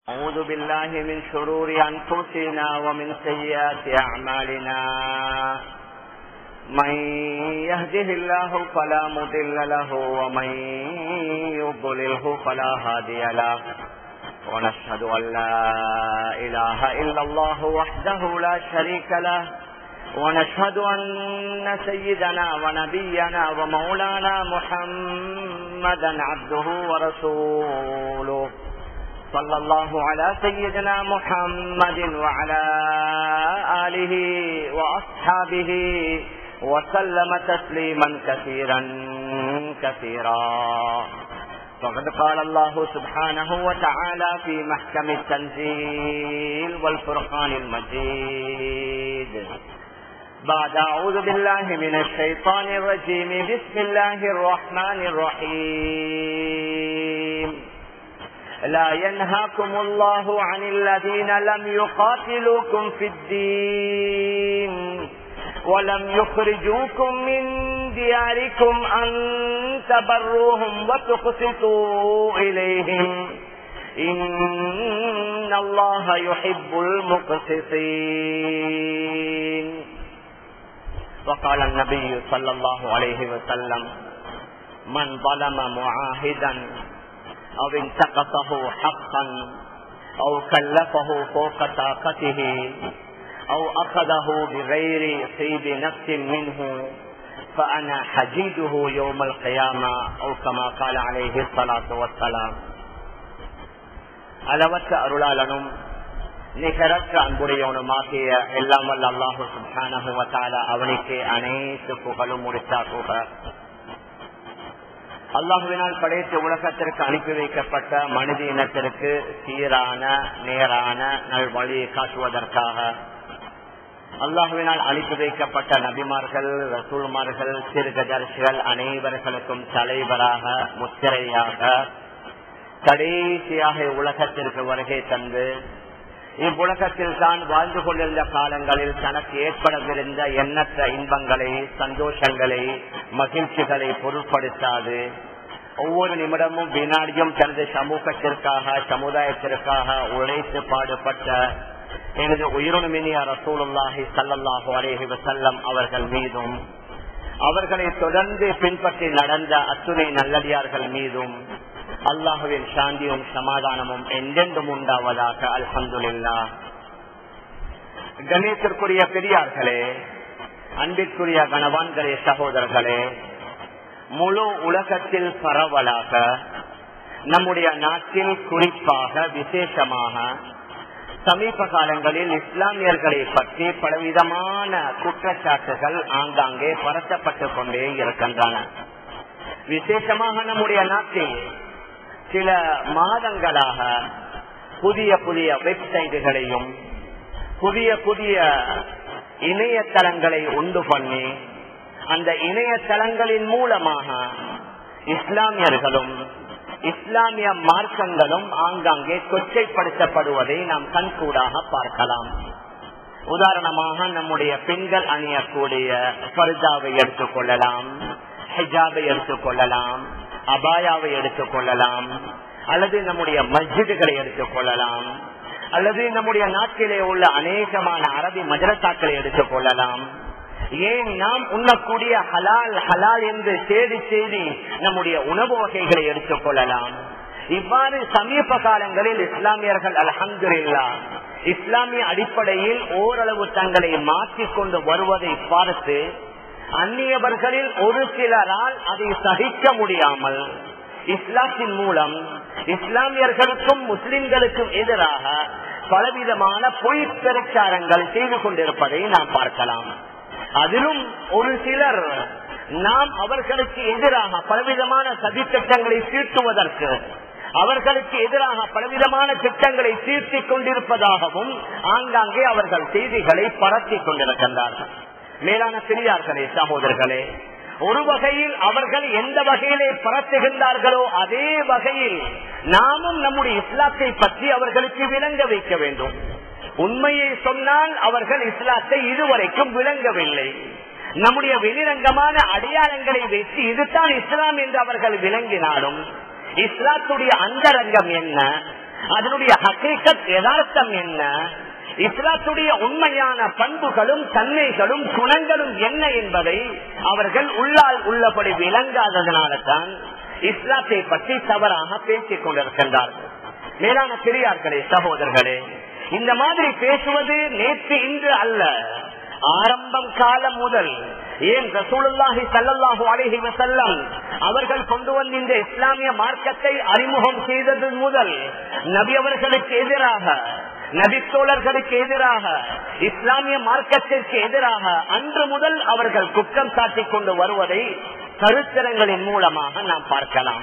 أعوذ بالله من شرور أنفسنا ومن سيئات أعمالنا من يهده الله فلا مضل له ومن يضلله فلا هادي له ونشهد أن لا إله إلا الله وحده لا شريك له ونشهد أن سيدنا ونبينا ومولانا محمدا عبده ورسوله صلى الله على سيدنا محمد وعلى آله وأصحابه وسلم تسليما كثيرا كثيرا فقد قال الله سبحانه وتعالى في محكم التنزيل والفرقان المجيد بعد أعوذ بالله من الشيطان الرجيم بسم الله الرحمن الرحيم لا ينهاكم الله عن الذين لم يقاتلوكم في الدين ولم يخرجوكم من دياركم أن تبروهم وتقسطوا إليهم إن الله يحب المقسطين وقال النبي صلى الله عليه وسلم من ظلم معاهدا أو انتقصه حقا أو كلفه فوق طاقته أو أخذه بغير طيب نفس منه فأنا حجيده يوم القيامة أو كما قال عليه الصلاة والسلام அளவற்ற அருளாளனும் நிகரற்ற அன்புடையவனுமாகிய எல்லாம் வல்ல அல்லாஹு சுபானகுவத்தால அவனுக்கு அனைத்து புகழும் முடித்தாக்குக அல்லாஹுவினால் படைத்த உலகத்திற்கு அனுப்பி வைக்கப்பட்ட மனித இனத்திற்கு சீரான நேரான நல்வழியை காட்டுவதற்காக அல்லாஹுவினால் அனுப்பி வைக்கப்பட்ட நபிமார்கள் ரசூல்மார்கள் சிறுகதர்சிகள் அனைவர்களுக்கும் தலைவராக முத்திரையாக கடைசியாக உலகத்திற்கு வருகை தந்து இவ்வுலகத்தில் தான் வாழ்ந்து கொண்டிருந்த காலங்களில் தனக்கு ஏற்படவிருந்த எண்ணற்ற இன்பங்களை சந்தோஷங்களை மகிழ்ச்சிகளை பொருட்படுத்தாது ஒவ்வொரு நிமிடமும் வினாடியும் தனது சமூகத்திற்காக சமுதாயத்திற்காக உழைத்து பாடுபட்ட எனது உயிரினுமினிய ரசூலுல்லாஹி சல்லாஹூ அலேஹி வசல்லம் அவர்கள் மீதும் அவர்களை தொடர்ந்து பின்பற்றி நடந்த அத்துணை நல்லடியார்கள் மீதும் அல்லாஹுவின் சாந்தியும் சமாதானமும் எந்தெந்தும் உண்டாவதாக அல்ஹந்துல்லா கணேசத்திற்குரிய பெரியார்களே அன்பிற்குரிய கணவான்களே சகோதரர்களே முழு உலகத்தில் பரவலாக நம்முடைய நாட்டில் குறிப்பாக விசேஷமாக சமீப காலங்களில் இஸ்லாமியர்களை பற்றி பலவிதமான குற்றச்சாட்டுகள் ஆங்காங்கே பரத்தப்பட்டுக் கொண்டே இருக்கின்றன விசேஷமாக நம்முடைய நாட்டில் சில மாதங்களாக புதிய புதிய வெப்சைட்டுகளையும் புதிய புதிய இணையதளங்களை உண்டு பண்ணி அந்த இணையதளங்களின் மூலமாக இஸ்லாமியர்களும் இஸ்லாமிய மார்க்கங்களும் ஆங்காங்கே கொச்சைப்படுத்தப்படுவதை நாம் கண்கூடாக பார்க்கலாம் உதாரணமாக நம்முடைய பெண்கள் அணியக்கூடிய பர்தாவை எடுத்துக் கொள்ளலாம் ஹிஜாபை எடுத்துக் கொள்ளலாம் அபாயாவை எடுத்துக் கொள்ளலாம் அல்லது நம்முடைய மஸ்ஜிதுகளை எடுத்துக் கொள்ளலாம் அல்லது நம்முடைய நாட்டிலே உள்ள அநேகமான அரபி மதரசாக்களை எடுத்துக் கொள்ளலாம் ஏன் நாம் உண்ணக்கூடிய ஹலால் ஹலால் என்று தேடி தேடி நம்முடைய உணவு வகைகளை எடுத்துக் கொள்ளலாம் இவ்வாறு சமீப காலங்களில் இஸ்லாமியர்கள் அலஹந்துல்லா இஸ்லாமிய அடிப்படையில் ஓரளவு தங்களை மாற்றிக்கொண்டு வருவதை பார்த்து அந்நியவர்களில் ஒரு சிலரால் அதை சகிக்க முடியாமல் இஸ்லாத்தின் மூலம் இஸ்லாமியர்களுக்கும் முஸ்லிம்களுக்கும் எதிராக பலவிதமான பொய் பிரச்சாரங்கள் செய்து கொண்டிருப்பதை நாம் பார்க்கலாம் அதிலும் ஒரு சிலர் நாம் அவர்களுக்கு எதிராக பலவிதமான சதித்திட்டங்களை தீர்த்துவதற்கு அவர்களுக்கு எதிராக பலவிதமான திட்டங்களை தீர்த்திக் கொண்டிருப்பதாகவும் ஆங்காங்கே அவர்கள் செய்திகளை பரத்திக் கொண்டிருக்கின்றார்கள் மேலான பெரியார்களே சகோதரர்களே ஒரு வகையில் அவர்கள் எந்த வகையிலே பரத்துகின்றார்களோ அதே வகையில் நாமும் நம்முடைய இஸ்லாத்தை பற்றி அவர்களுக்கு விளங்க வைக்க வேண்டும் உண்மையை சொன்னால் அவர்கள் இஸ்லாத்தை இதுவரைக்கும் விளங்கவில்லை நம்முடைய வெளிரங்கமான அடையாளங்களை வைத்து இதுதான் இஸ்லாம் என்று அவர்கள் விளங்கினாலும் இஸ்லாத்துடைய அந்தரங்கம் என்ன அதனுடைய ஹக்கீக்கத் யதார்த்தம் என்ன இஸ்லாத்துடைய உண்மையான பண்புகளும் தன்மைகளும் குணங்களும் என்ன என்பதை அவர்கள் உள்ளால் உள்ளபடி விளங்காததனால தான் இஸ்லாத்தை பற்றி தவறாக பேசிக் கொண்டிருக்கின்றார்கள் மேலான பெரியார்களே சகோதரர்களே இந்த மாதிரி பேசுவது நேற்று இன்று அல்ல ஆரம்பம் காலம் முதல் ஏன் ரசூலுல்லாஹி சல்லல்லாஹு அலைஹி வஸல்லம் அவர்கள் கொண்டு வந்த இந்த இஸ்லாமிய மார்க்கத்தை அறிமுகம் செய்தது முதல் நபி அவர்களுக்கு எதிராக நபித்தோழர்களுக்கு எதிராக இஸ்லாமிய மார்க்கத்திற்கு எதிராக அன்று முதல் அவர்கள் குற்றம் சாட்டிக் கொண்டு வருவதை கருத்தரங்களின் மூலமாக நாம் பார்க்கலாம்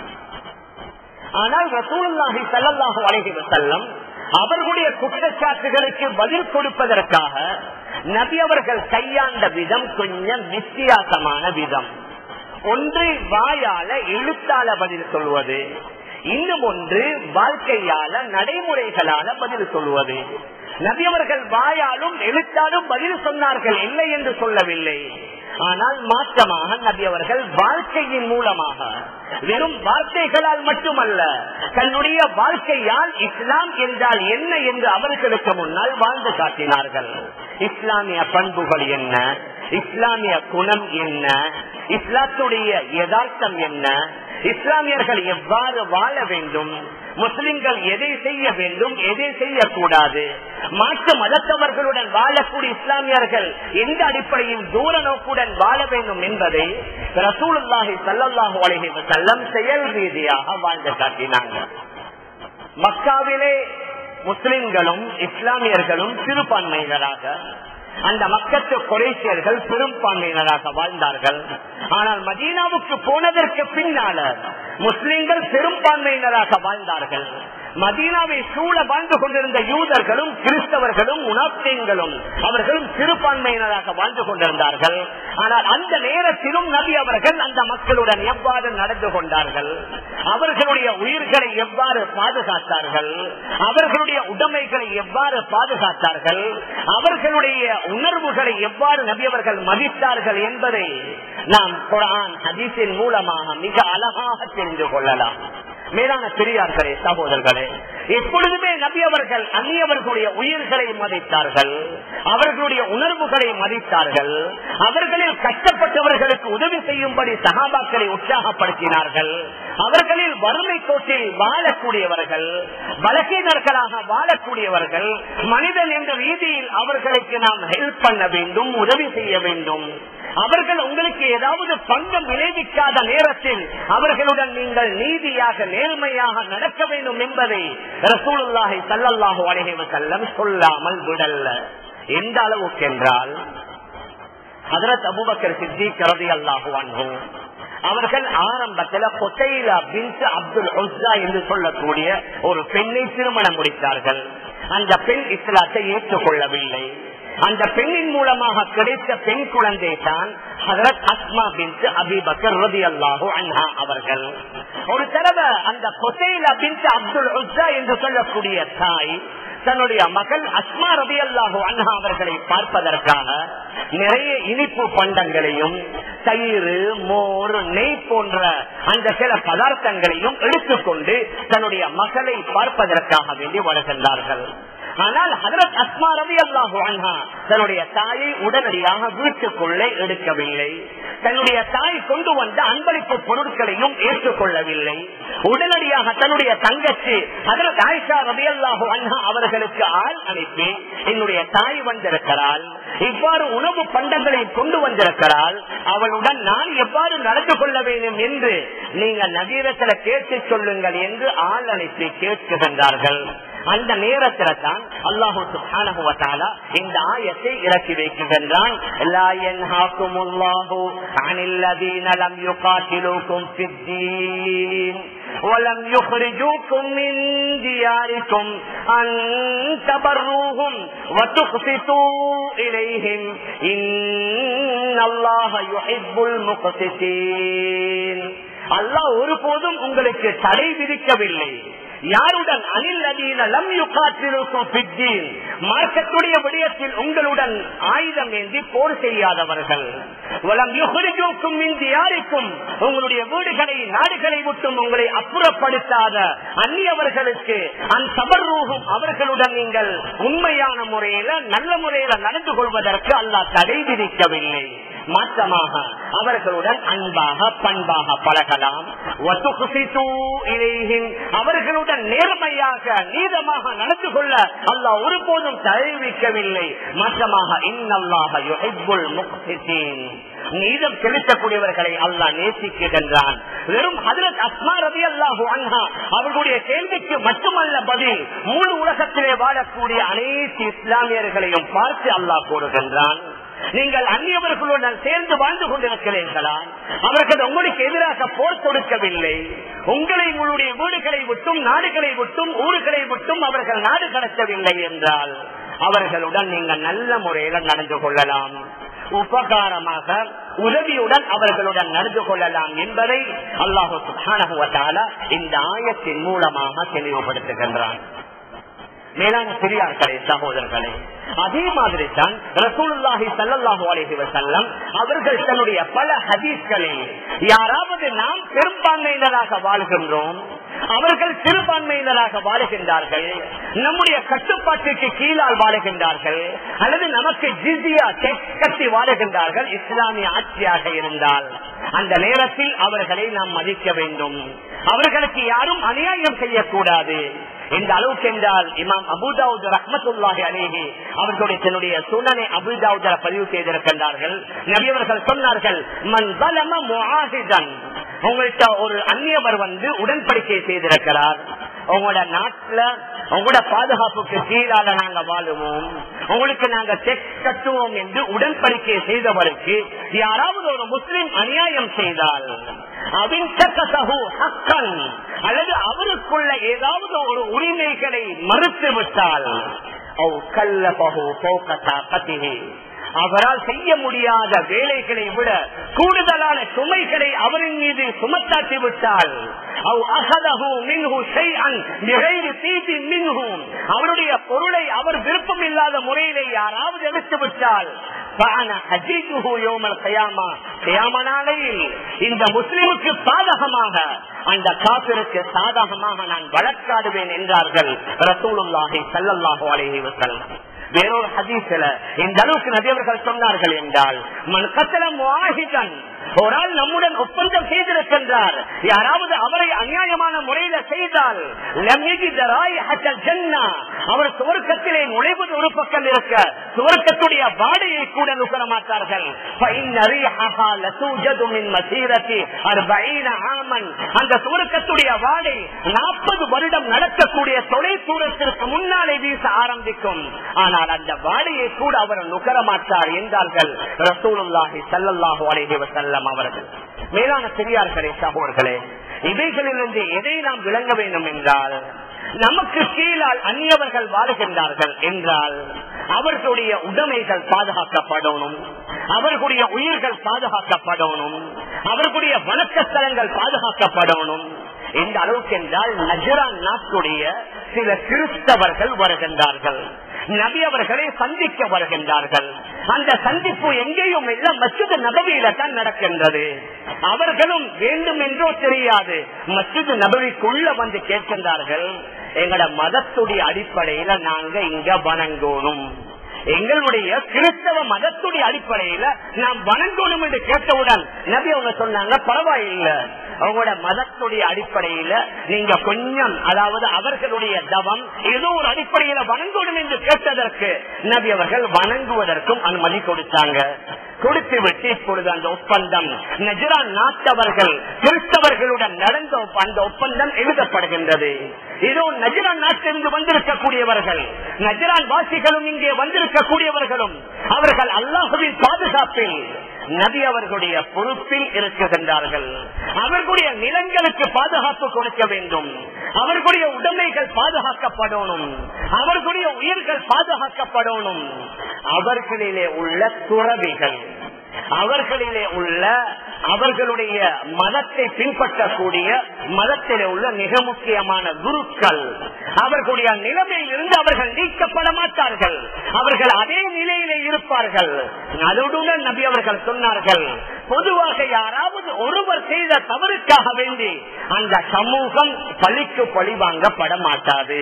ஆனால் ரசூலுல்லாஹி சல்லல்லாஹு அலைஹி வஸல்லம் அவர்களுடைய குற்றச்சாட்டுகளுக்கு பதில் கொடுப்பதற்காக நபி அவர்கள் கையாண்ட விதம் கொஞ்சம் வித்தியாசமான விதம் ஒன்று வாயால எழுத்தால பதில் சொல்வது இன்னும் ஒன்று வாழ்க்கையால நடைமுறைகளால பதில் சொல்வது நபி அவர்கள் வாயாலும் எழுத்தாலும் பதில் சொன்னார்கள் இல்லை என்று சொல்லவில்லை ஆனால் மாற்றமாக நபி அவர்கள் வாழ்க்கையின் மூலமாக வெறும் வார்த்தைகளால் மட்டுமல்ல தன்னுடைய வாழ்க்கையால் இஸ்லாம் என்றால் என்ன என்று அவர்களுக்கு முன்னால் வாழ்ந்து காட்டினார்கள் இஸ்லாமிய பண்புகள் என்ன இஸ்லாமிய குணம் என்ன இஸ்லாத்துடைய யதார்த்தம் என்ன இஸ்லாமியர்கள் எவ்வாறு வாழ வேண்டும் முஸ்லிம்கள் எதை செய்ய வேண்டும் எதை செய்யக்கூடாது மாற்று மதத்தவர்களுடன் வாழக்கூடிய இஸ்லாமியர்கள் எந்த அடிப்படையில் தூர நோக்குடன் வாழ வேண்டும் என்பதை ரசூலுல்லாஹி சல்லாஹூ அலஹி வசல்லம் செயல் ரீதியாக வாழ்ந்து காட்டினாங்க மக்காவிலே முஸ்லிம்களும் இஸ்லாமியர்களும் சிறுபான்மையினராக அந்த மக்கத்து குறைசியர்கள் பெரும்பான்மையினராக வாழ்ந்தார்கள் ஆனால் மதீனாவுக்கு போனதற்கு பின்னால முஸ்லிம்கள் பெரும்பான்மையினராக வாழ்ந்தார்கள் மதீனாவை சூழ வாழ்ந்து கொண்டிருந்த யூதர்களும் கிறிஸ்தவர்களும் உணர்ச்சியங்களும் அவர்களும் சிறுபான்மையினராக வாழ்ந்து கொண்டிருந்தார்கள் ஆனால் அந்த நேரத்திலும் நபி அவர்கள் அந்த மக்களுடன் எவ்வாறு நடந்து கொண்டார்கள் அவர்களுடைய உயிர்களை எவ்வாறு பாதுகாத்தார்கள் அவர்களுடைய உடைமைகளை எவ்வாறு பாதுகாத்தார்கள் அவர்களுடைய உணர்வுகளை எவ்வாறு நபி அவர்கள் மதித்தார்கள் என்பதை நாம் குரான் ஹதீஸின் மூலமாக மிக அழகாக தெரிந்து கொள்ளலாம் மேலான பெரியார்களே சகோதரர்களே எப்பொழுதுமே நபி அவர்கள் அந்நியவர்களுடைய உயிர்களை மதித்தார்கள் அவர்களுடைய உணர்வுகளை மதித்தார்கள் அவர்களில் கஷ்டப்பட்டவர்களுக்கு உதவி செய்யும்படி சகாபாக்களை உற்சாகப்படுத்தினார்கள் அவர்களில் வறுமை கோட்டில் வாழக்கூடியவர்கள் பலகீனர்களாக வாழக்கூடியவர்கள் மனிதன் என்ற ரீதியில் அவர்களுக்கு நாம் ஹெல்ப் பண்ண வேண்டும் உதவி செய்ய வேண்டும் அவர்கள் உங்களுக்கு ஏதாவது பங்கம் விளைவிக்காத நேரத்தில் அவர்களுடன் நீங்கள் நீதியாக நேர்மையாக நடக்க வேண்டும் என்பதை ரசூலுல்லாஹி சல்லல்லாஹு அலைஹி வஸல்லம் சொல்லாமல் விடல்ல எந்த அளவுக்கு என்றால் ஹதரத் அபூபக்கர் சித்திக் ரலியல்லாஹு அன்ஹு அவர்கள் ஆரம்பத்தில் கொத்தைலா பின்ஸ் அப்துல் உஸ்ஸா என்று சொல்லக்கூடிய ஒரு பெண்ணை திருமணம் முடித்தார்கள் அந்த பெண் இஸ்லாத்தை ஏற்றுக்கொள்ளவில்லை அந்த பெண்ணின் மூலமாக கிடைத்த பெண் குழந்தை தான் ஹதரத் அஸ்மா பின் அபிபக்கர் ரதி அல்லாஹூ அன்ஹா அவர்கள் ஒரு தடவை அந்த கொசைலா பின் அப்துல் உஸ்ஸா என்று சொல்லக்கூடிய தாய் தன்னுடைய மகள் அஸ்மா ரபி அல்லாஹு அண்ணா அவர்களை பார்ப்பதற்காக நிறைய இனிப்பு பண்டங்களையும் தயிர் மோர் நெய் போன்ற அந்த சில பதார்த்தங்களையும் எடுத்துக்கொண்டு தன்னுடைய மகளை பார்ப்பதற்காக வேண்டி வருகின்றார்கள் ஆனால் ஹதரத் அஸ்மா ரவி அல்லாஹு அன்ஹா தன்னுடைய தாயை உடனடியாக வீட்டுக்குள்ளே எடுக்கவில்லை தன்னுடைய தாய் கொண்டு வந்த அன்பளிப்பு பொருட்களையும் ஏற்றுக்கொள்ளவில்லை உடனடியாக தன்னுடைய தங்கச்சி ஹதரத் ஆயிஷா ரவி அல்லாஹு அன்ஹா அவர்களுக்கு ஆள் அனுப்பி என்னுடைய தாய் வந்திருக்கிறாள் இவ்வாறு உணவு பண்டங்களை கொண்டு வந்திருக்கிறாள் அவளுடன் நான் எவ்வாறு நடந்து கொள்ள வேண்டும் என்று நீங்கள் நவீனத்தில் கேட்டு சொல்லுங்கள் என்று ஆள் அனுப்பி கேட்கின்றார்கள் அந்த நேரத்துல தான் அல்லாஹு சுப்ஹானஹு வ தஆலா இந்த ஆயத்தை இறக்கி வைக்கின்றான் லா யன்ஹாகுமுல்லாஹு அனில் லதீன லம் யுகாத்திலூகும் ஃபித்தீன் ولم يخرجوكم من دياركم أن تبروهم وتقسطوا إليهم إن الله يحب المقسطين அல்லாஹ் ஒருபோதும் உங்களுக்கு தடை விதிக்கவில்லை யாருடன் அனில் அதீன லம் யுகாத்திருக்கும் மார்க்கத்துடைய விடயத்தில் உங்களுடன் ஆயுதம் ஏந்தி போர் செய்யாதவர்கள் வலம் யுகரிஜோக்கும் இந்தியாரிக்கும் உங்களுடைய வீடுகளை நாடுகளை விட்டும் உங்களை அப்புறப்படுத்தாத அந்நியவர்களுக்கு அந்தபர்ரூகும் அவர்களுடன் நீங்கள் உண்மையான முறையில நல்ல முறையில நடந்து கொள்வதற்கு அல்லாஹ் தடை விதிக்கவில்லை மாற்றமாக அவர்களுடன் அன்பாக பண்பாக பழகலாம் அவர்களுடன் நேர்மையாக நீதமாக நடந்து கொள்ள அல்லாஹ் ஒருபோதும் தழுவிக்கவில்லை மாற்றமாக இன்னல்லாக நீதம் செலுத்தக்கூடியவர்களை அல்லாஹ் நேசிக்கின்றான் வெறும் ஹதரத் அஸ்மா ரவி அல்லாஹு அன்ஹா அவர்களுடைய கேள்விக்கு மட்டுமல்ல பதில் முழு உலகத்திலே வாழக்கூடிய அனைத்து இஸ்லாமியர்களையும் பார்த்து அல்லாஹ் கூறுகின்றான் நீங்கள் அந்நியவர்களுடன் சேர்ந்து வாழ்ந்து கொண்டிருக்கிறீர்களா அவர்கள் உங்களுக்கு எதிராக போர் தொடுக்கவில்லை உங்களை உங்களுடைய வீடுகளை விட்டும் நாடுகளை விட்டும் ஊர்களை விட்டும் அவர்கள் நாடு கடத்தவில்லை என்றால் அவர்களுடன் நீங்கள் நல்ல முறையில நடந்து கொள்ளலாம் உபகாரமாக உதவியுடன் அவர்களுடன் நடந்து கொள்ளலாம் என்பதை அல்லாஹு சுபானகுவத்தால இந்த ஆயத்தின் மூலமாக தெளிவுபடுத்துகின்றான் மேலான பெரியார்களே சகோதரர்களே அதே மாதிரி தான் ரசூலுல்லாஹி சல்லாஹூ அலஹி வசல்லம் அவர்கள் தன்னுடைய பல ஹதீஸ்களில் யாராவது நாம் பெரும்பான்மையினராக வாழ்கின்றோம் அவர்கள் சிறுபான்மையினராக வாழுகின்றார்கள் நம்முடைய கட்டுப்பாட்டுக்கு கீழால் வாழுகின்றார்கள் அல்லது நமக்கு ஜிசியா கட்டி வாழுகின்றார்கள் இஸ்லாமிய ஆட்சியாக இருந்தால் அந்த நேரத்தில் அவர்களை நாம் மதிக்க வேண்டும் அவர்களுக்கு யாரும் அநியாயம் செய்யக்கூடாது இந்த அளவுக்கு என்றால் இமாம் அபுதாவுத் ரஹமத்துல்லாஹி அலேஹி அவர்களுடைய தன்னுடைய சுனனை அபுதாவுதர பதிவு செய்திருக்கின்றார்கள் நபியவர்கள் சொன்னார்கள் மன் பலம முஆஹிதன் உங்கள்கிட்ட ஒரு அந்நியவர் வந்து உடன்படிக்கை செய்திருக்கிறார் உங்களோட நாட்டுல உங்களோட பாதுகாப்புக்கு கீழால நாங்க வாழுவோம் உங்களுக்கு நாங்க செக் கட்டுவோம் என்று உடன்படிக்கை செய்தவருக்கு யாராவது ஒரு முஸ்லிம் அநியாயம் செய்தால் அல்லது அவருக்குள்ள ஏதாவது ஒரு உரிமைகளை மறுத்து விட்டால் அவரால் செய்ய முடியாத வேலைகளை விட கூடுதலான சுமைகளை அவரின் மீது சுமத்தாட்டி விட்டால் அவருடைய பொருளை அவர் விருப்பம் இல்லாத முறையிலே யாராவது எடுத்து விட்டால் இந்த முஸ்லிமுக்கு பாதகமாக அந்த காப்பிற்கு சாதகமாக நான் வழக்காடுவேன் என்றார்கள் ரசூலுல்லாஹி சல்லல்லாஹு அலைஹி வஸல்லம் வேறொரு ஹதீஸ்ல இந்த அளவுக்கு நபியவர்கள் சொன்னார்கள் என்றால் மண் கத்தலம் வாகிதன் ஒரு ஆள் நம்முடன் ஒப்பந்தம் செய்திருக்கின்றார் யாராவது அவரை அநியாயமான முறையில செய்தால் அவர் சுவர்க்கத்திலே நுழைவது ஒரு பக்கம் இருக்க சுவர்க்கத்துடைய வாடையை கூட நுகர மாட்டார்கள் அந்த சுவர்க்கத்துடைய வாடை நாற்பது வருடம் நடக்கக்கூடிய தொலை தூரத்திற்கு முன்னாலே வீச ஆரம்பிக்கும் ஆனால் அந்த வாடையை கூட அவர் நுகர மாட்டார் என்றார்கள் ரசூலுல்லாஹி சல்லல்லாஹு அலைஹி வஸல்லம் அவர்கள் மேலான பெரியார்களே சகோதர்களே இவைகளிலிருந்து எதை நாம் விளங்க வேண்டும் என்றால் நமக்கு கீழால் அந்நியவர்கள் வாழுகின்றார்கள் என்றால் அவர்களுடைய உடைமைகள் பாதுகாக்கப்படணும் அவர்களுடைய உயிர்கள் பாதுகாக்கப்படணும் அவர்களுடைய வணக்கஸ்தலங்கள் பாதுகாக்கப்படணும் எந்த அளவுக்கு என்றால் நஜரான் நாட்டுடைய சில கிறிஸ்தவர்கள் வருகின்றார்கள் நபி அவர்களை சந்திக்க வருகின்றார்கள் அந்த சந்திப்பு எங்கேயும் இல்ல மசித நபவியில தான் நடக்கின்றது அவர்களும் வேண்டும் என்றோ தெரியாது மசித நபவிக்குள்ள வந்து கேட்கின்றார்கள் எங்கட மதத்துடைய அடிப்படையில நாங்க இங்க வணங்கணும் எங்களுடைய கிறிஸ்தவ மதத்துடைய அடிப்படையில நாம் வணங்கணும் என்று கேட்டவுடன் நபி அவங்க சொன்னாங்க பரவாயில்ல அவங்களோட மதத்துடைய அடிப்படையில நீங்க கொஞ்சம் அதாவது அவர்களுடைய தவம் ஏதோ ஒரு அடிப்படையில வணங்கணும் என்று கேட்டதற்கு நபி அவர்கள் வணங்குவதற்கும் அனுமதி கொடுத்தாங்க கொடுத்து விட்டு இப்பொழுது அந்த ஒப்பந்தம் நஜரான் நாட்டவர்கள் கிறிஸ்தவர்களுடன் நடந்த அந்த ஒப்பந்தம் எழுதப்படுகின்றது இதோ நஜரான் நாட்டிலிருந்து வந்திருக்கக்கூடியவர்கள் நஜரான் வாசிகளும் இங்கே வந்திருக்கக்கூடியவர்களும் அவர்கள் அல்லாஹுவின் பாதுகாப்பில் நபி அவர்களுடைய பொறுப்பில் இருக்குகின்றார்கள் அவர்களுடைய நிலங்களுக்கு பாதுகாப்பு கொடுக்க வேண்டும் அவர்களுடைய உடைமைகள் பாதுகாக்கப்படணும் அவர்களுடைய உயிர்கள் பாதுகாக்கப்படணும் அவர்களிலே உள்ள துறவிகள் அவர்களிலே உள்ள அவர்களுடைய மதத்தை பின்பற்றக்கூடிய மதத்தில் உள்ள மிக முக்கியமான குருக்கள் அவர்களுடைய நிலைமையில் இருந்து அவர்கள் நீக்கப்பட மாட்டார்கள் அவர்கள் அதே நிலையிலே இருப்பார்கள் அதனுடன் நபி அவர்கள் சொன்னார்கள் பொதுவாக யாராவது ஒருவர் செய்த தவறுக்காக வேண்டி அந்த சமூகம் பழிக்கு பழி வாங்கப்பட மாட்டாது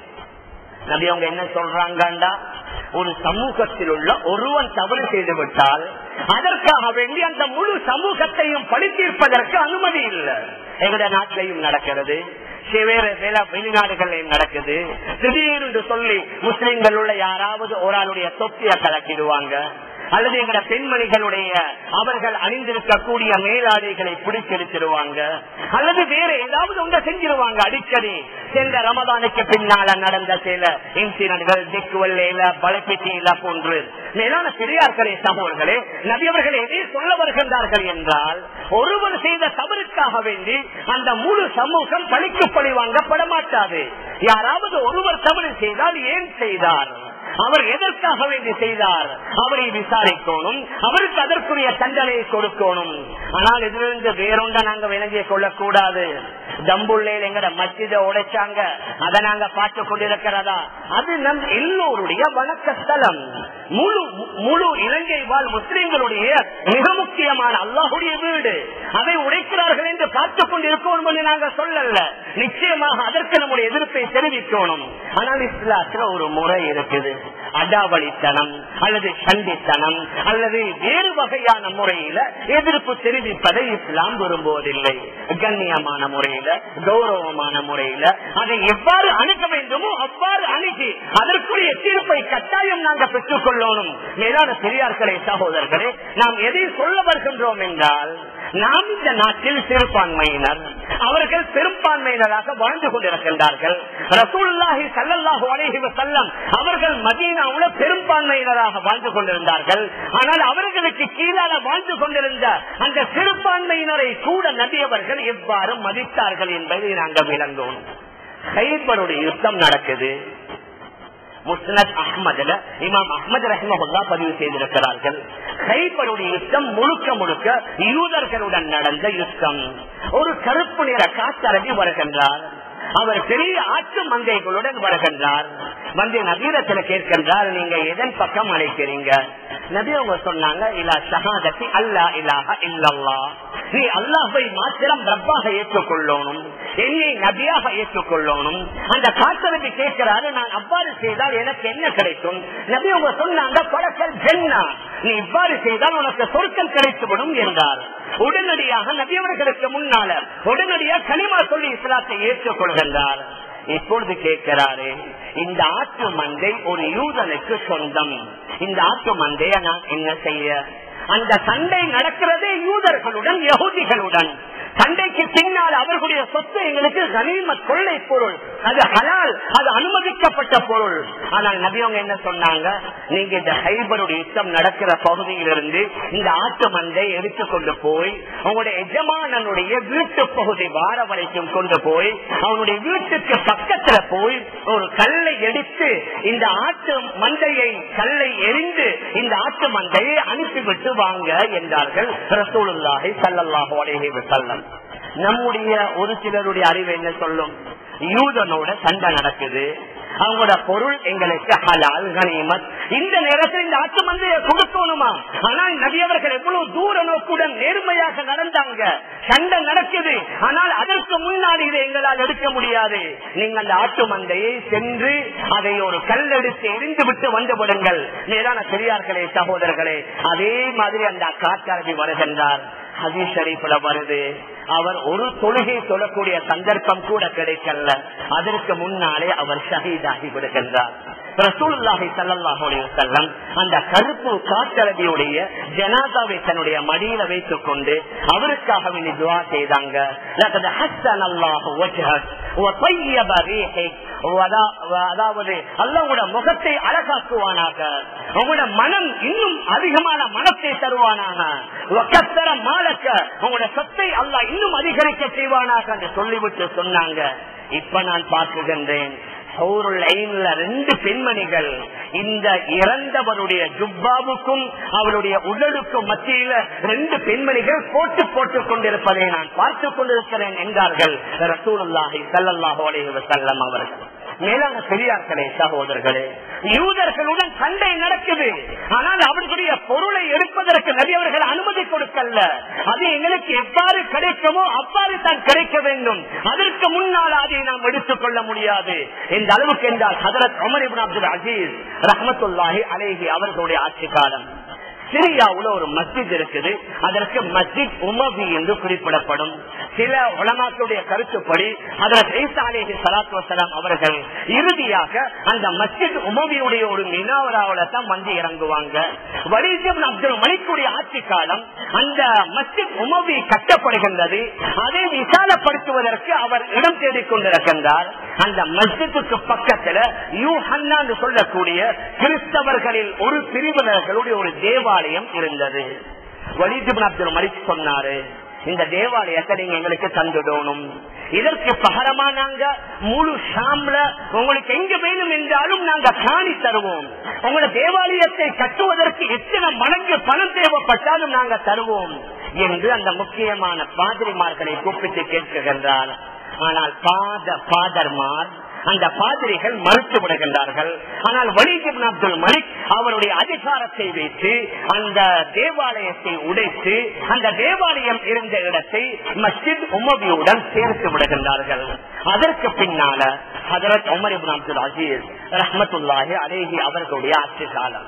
நபி அவங்க என்ன சொல்றாங்கண்டா ஒரு சமூகத்தில் உள்ள ஒருவன் தவறு செய்து விட்டால் அதற்காக வேண்டி அந்த முழு சமூகத்தையும் பழி தீர்ப்பதற்கு அனுமதி இல்லை எங்களுடைய நாட்டிலையும் நடக்கிறது வேற வேற வெளிநாடுகளில் நடக்குது திடீர்னு சொல்லி முஸ்லிம்கள் உள்ள யாராவது ஒரு ஆளுடைய தொப்பிய கலக்கிடுவாங்க அல்லது எங்கட பெண்மணிகளுடைய அவர்கள் அணிந்திருக்கக்கூடிய மேலாடைகளை பிடிச்செடுத்துருவாங்க அல்லது வேற ஏதாவது ஒன்றை செஞ்சிருவாங்க அடிக்கடி சென்ற ரமதானுக்கு பின்னால நடந்த சில இன்சிடென்ட்கள் திக்குவல்ல பலப்பெட்டியில போன்று மேலான பெரியார்களே சகோதர்களே நபியவர்கள் எதை சொல்ல வருகின்றார்கள் என்றால் ஒருவர் செய்த தவறுக்காக வேண்டி அந்த முழு சமூகம் பழிக்கு பழி வாங்கப்பட மாட்டாது யாராவது ஒருவர் தவறு செய்தால் ஏன் செய்தார் அவர் எதற்காக வேண்டி செய்தார் அவரை விசாரிக்கணும் அவருக்கு அதற்குரிய தண்டனையை கொடுக்கணும் ஆனால் இதிலிருந்து வேறொண்ட நாங்க விளங்கிய கொள்ளக்கூடாது தம்புள்ளையில் எங்கட மச்சித உடைச்சாங்க அதை நாங்க பார்த்து கொண்டிருக்கிறதா அது நம் எல்லோருடைய வணக்க ஸ்தலம் முழு முழு இலங்கை வாழ் முஸ்லிம்களுடைய மிக முக்கியமான அல்லாஹுடைய வீடு அதை உடைக்கிறார்கள் என்று பார்த்துக் கொண்டிருக்கணும் என்று நாங்க சொல்லல நிச்சயமாக அதற்கு நம்முடைய எதிர்ப்பை தெரிவிக்கணும் ஆனால் இஸ்லாத்துல ஒரு முறை இருக்குது அடாவளித்தனம் அல்லது சண்டித்தனம் அல்லது வேறு வகையான முறையில எதிர்ப்பு தெரிவிப்பதை இஸ்லாம் விரும்புவதில்லை கண்ணியமான முறையில கௌரவமான முறையில அதை எவ்வாறு அணுக வேண்டுமோ அவ்வாறு அணுகி அதற்குரிய தீர்ப்பை கட்டாயம் நாங்கள் பெற்றுக் கொள்ளணும் மேலான பெரியார்களே சகோதரர்களே நாம் எதை சொல்ல வருகின்றோம் என்றால் நாம் இந்த நாட்டில் சிறுபான்மையினர் அவர்கள் பெரும்பான்மையினராக வாழ்ந்து கொண்டிருக்கின்றார்கள் ரசூல்லாஹி சல்லாஹு அலேஹி வசல்லம் அவர்கள் மதீனாவுல பெரும்பான்மையினராக வாழ்ந்து கொண்டிருந்தார்கள் ஆனால் அவர்களுக்கு கீழாக வாழ்ந்து கொண்டிருந்த அந்த சிறுபான்மையினரை கூட நபியவர்கள் எவ்வாறு மதித்தார்கள் என்பதை நாங்கள் விளங்கும் கைப்பருடைய யுத்தம் நடக்குது முஸ்னத் அஹ்மதுல இமாம் அஹ்மது ரஹ்மஹுல்லா பதிவு செய்திருக்கிறார்கள் கைப்பருடைய யுத்தம் முழுக்க முழுக்க யூதர்களுடன் நடந்த யுத்தம் ஒரு கருப்பு நிற காத்தரவி வருகின்றார் அவர் பெரிய ஆற்று மந்தைகளுடன் வருகின்றார் வந்து நபீரத்தில் கேட்கின்றார் நீங்க எதன் பக்கம் அழைக்கிறீங்க நபி அவங்க சொன்னாங்க இல்லா ஷஹாதத்தி அல்லா இலாக இல்லல்லா நீ அல்லாஹை மாத்திரம் ரப்பாக ஏற்றுக்கொள்ளணும் என்னை நபியாக ஏற்றுக்கொள்ளணும் அந்த காத்தரவி கேட்கிறாரு நான் அவ்வாறு செய்தால் எனக்கு என்ன கிடைக்கும் நபி அவங்க சொன்னாங்க பழக்கல் ஜென்னா நீ இவ்வாறு செய்தால் உனக்கு சொர்க்கம் கிடைத்துவிடும் என்றார் உடனடியாக நபியவர்களுக்கு முன்னால உடனடியாக கனிமா சொல்லி இஸ்லாத்தை ஏற்றுக்கொள்கின்றார் இப்பொழுது கேட்கிறாரு இந்த ஆற்று மந்தை ஒரு யூதனுக்கு சொந்தம் இந்த ஆற்று மந்தைய நான் என்ன செய்ய அந்த சண்டை நடக்கிறதே யூதர்களுடன் யகுதிகளுடன் சண்டைக்கு பின்னால் அவர்களுடைய சொத்து எங்களுக்கு கனிமத் கொள்ளை பொருள் அது ஹலால் அது அனுமதிக்கப்பட்ட பொருள் ஆனால் நபியவங்க என்ன சொன்னாங்க நீங்க இந்த ஹைபருடைய யுத்தம் நடக்கிற பகுதியிலிருந்து இந்த ஆட்டு மந்தை எடுத்துக்கொண்டு போய் உங்களுடைய எஜமானனுடைய வீட்டு பகுதி வார வரைக்கும் கொண்டு போய் அவனுடைய வீட்டுக்கு பக்கத்துல போய் ஒரு கல்லை எடுத்து இந்த ஆட்டு மந்தையை கல்லை எரிந்து இந்த ஆட்டு மந்தையை அனுப்பிவிட்டு வாங்க என்றார்கள் ரசூலுல்லாஹி சல்லல்லாஹு அலைஹி வஸல்லம் நம்முடைய ஒரு சிலருடைய அறிவு என்ன சொல்லும் யூதனோட சண்டை நடக்குது அவங்களோட பொருள் எங்களுக்கு ஹலால் கனிமத் இந்த நேரத்தில் இந்த ஆட்டு மந்தைய கொடுக்கணுமா ஆனால் நபியவர்கள் எவ்வளவு தூர நோக்குடன் நேர்மையாக நடந்தாங்க சண்டை நடக்குது ஆனால் அதற்கு முன்னாடி இதை எங்களால் எடுக்க முடியாது நீங்க அந்த ஆட்டு மந்தையை சென்று அதை ஒரு கல்லெடுத்து எரிந்து விட்டு வந்து விடுங்கள் நேரான பெரியார்களே சகோதரர்களே அதே மாதிரி அந்த காட்டாளி வருகின்றார் ஹதீஸ் ஷரீஃப்ல வருது அவர் ஒரு தொழுகை சொல்லக்கூடிய சந்தர்ப்பம் கூட கிடைக்கல அதற்கு முன்னாலே அவர் ஷஹீதாகி விடுகின்றார் ரசூலுல்லாஹி ஸல்லல்லாஹு அலைஹி வஸல்லம் அந்த கருப்பு காட்டளவியுடைய ஜனாதாவை தன்னுடைய மடியில வைத்துக் கொண்டு அவருக்காக வேண்டி துவா செய்தாங்க லகத் ஹஸ்ஸன அல்லாஹு வஜ்ஹக் வ தய்யப ரீஹிக் அதாவது அல்லாஹ்வுடைய முகத்தை அழகாக்குவானாக உங்களோட மனம் இன்னும் அதிகமான மனத்தை தருவானாக வக்கத்தர மாலக்க உங்களோட சொத்தை அல்லாஹ் இன்னும் அதிகரிக்க செய்வானாக என்று சொல்லிவிட்டு சொன்னாங்க இப்ப நான் பார்க்குகின்றேன் ஹௌருல் ஐன்ல ரெண்டு பெண்மணிகள் இந்த இறந்தவருடைய ஜுப்பாவுக்கும் அவருடைய உடலுக்கும் மத்தியில ரெண்டு பெண்மணிகள் போட்டு போட்டுக் கொண்டிருப்பதை நான் பார்த்துக் கொண்டிருக்கிறேன் என்றார்கள் ரசூலுல்லாஹி ஸல்லல்லாஹு அலைஹி வஸல்லம் அவர்கள் மேலான பெரியார்களே சகோதரர்களே யூதர்களுடன் சண்டை நடக்குது ஆனால் அவர்களுடைய பொருளை எடுப்பதற்கு நபி அவர்கள் அனுமதி கொடுக்கல அது எங்களுக்கு எவ்வாறு கிடைக்குமோ அவ்வாறு தான் கிடைக்க வேண்டும் அதற்கு முன்னால் அதை நாம் எடுத்துக் கொள்ள முடியாது இந்த அளவுக்கு என்றால் ஹதரத் அமர் இப்னு அப்துல் அசீஸ் ரஹமத்துல்லாஹி அலேஹி அவர்களுடைய ஆட்சி காலம் சிரியாவுல ஒரு மஸ்ஜித் இருக்குது அதற்கு மஸ்ஜித் உமவி என்று குறிப்பிடப்படும் சில உலமாக்களுடைய கருத்துப்படி அதற்கு சலாத்து வசலாம் அவர்கள் இறுதியாக அந்த மஸ்ஜித் உமவியுடைய ஒரு மினாவராவில தான் வந்து இறங்குவாங்க வலிஜம் அப்துல் மலிக்குடைய ஆட்சி காலம் அந்த மஸ்ஜித் உமவி கட்டப்படுகின்றது அதை விசாலப்படுத்துவதற்கு அவர் இடம் தேடிக் கொண்டிருக்கின்றார் அந்த மஸ்ஜித்துக்கு பக்கத்துல யூ ஹன்னா என்று சொல்லக்கூடிய கிறிஸ்தவர்களில் ஒரு பிரிவினர்களுடைய ஒரு தேவாலயம் இருந்தது வலிஜிபின் அப்துல் மலிக் சொன்னாரு இந்த தேவாலயத்தை நீங்க எங்களுக்கு தந்துடணும் இதற்கு பகரமா நாங்க முழு ஷாம்ல உங்களுக்கு எங்க வேணும் என்றாலும் நாங்க காணி தருவோம் உங்களோட தேவாலயத்தை கட்டுவதற்கு எத்தனை மடங்கு பணம் தேவைப்பட்டாலும் நாங்க தருவோம் என்று அந்த முக்கியமான பாதிரிமார்களை கூப்பிட்டு கேட்கின்றார் ஆனால் பாத பாதர்மார் அந்த பாதிரிகள் மறுத்து விடுகின்றார்கள் ஆனால் வலிஜிபின் அப்துல் மலிக் அவருடைய அதிகாரத்தை வைத்து அந்த தேவாலயத்தை உடைத்து அந்த தேவாலயம் இருந்த இடத்தை மஸ்ஜித் உமவியுடன் சேர்த்து விடுகின்றார்கள் அதற்கு பின்னால ஹதரத் உமர் இபின் அப்துல் அசீஸ் ரஹமத்துல்லாஹி அலேஹி அவர்களுடைய ஆட்சி காலம்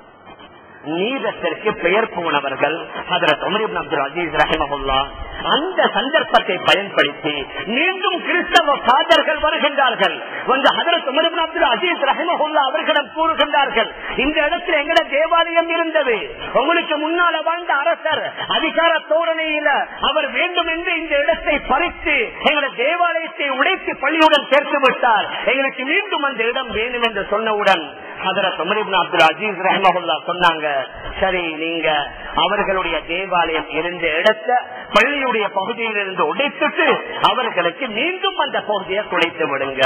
நீதத்திற்கு பெயர் போனவர்கள் ஹதரத் உமர் இப்னு அப்துல் அசீஸ் ரஹிமஹுல்லா அந்த சந்தர்ப்பத்தை பயன்படுத்தி மீண்டும் கிறிஸ்தவ பாதர்கள் வருகின்றார்கள் வந்து ஹதரத் உமர் இப்னு அப்துல் அசீஸ் ரஹிமஹுல்லா அவர்களிடம் கூறுகின்றார்கள் இந்த இடத்துல எங்கட தேவாலயம் இருந்தது உங்களுக்கு முன்னால வாழ்ந்த அரசர் அதிகார தோரணையில அவர் வேண்டும் என்று இந்த இடத்தை பறித்து எங்களோட தேவாலயத்தை உடைத்து பள்ளியுடன் சேர்த்து விட்டார் எங்களுக்கு மீண்டும் அந்த இடம் வேணும் என்று சொன்னவுடன் ஹதரத் உமர் இப்னு அப்துல் அசீஸ் ரஹிமஹுல்லா சொன்னாங்க சரி நீங்க அவர்களுடைய தேவாலயம் இருந்த இடத்த பள்ளியுடைய பகுதியில் இருந்து உடைத்துட்டு அவர்களுக்கு மீண்டும் அந்த பகுதியை குடைத்து விடுங்க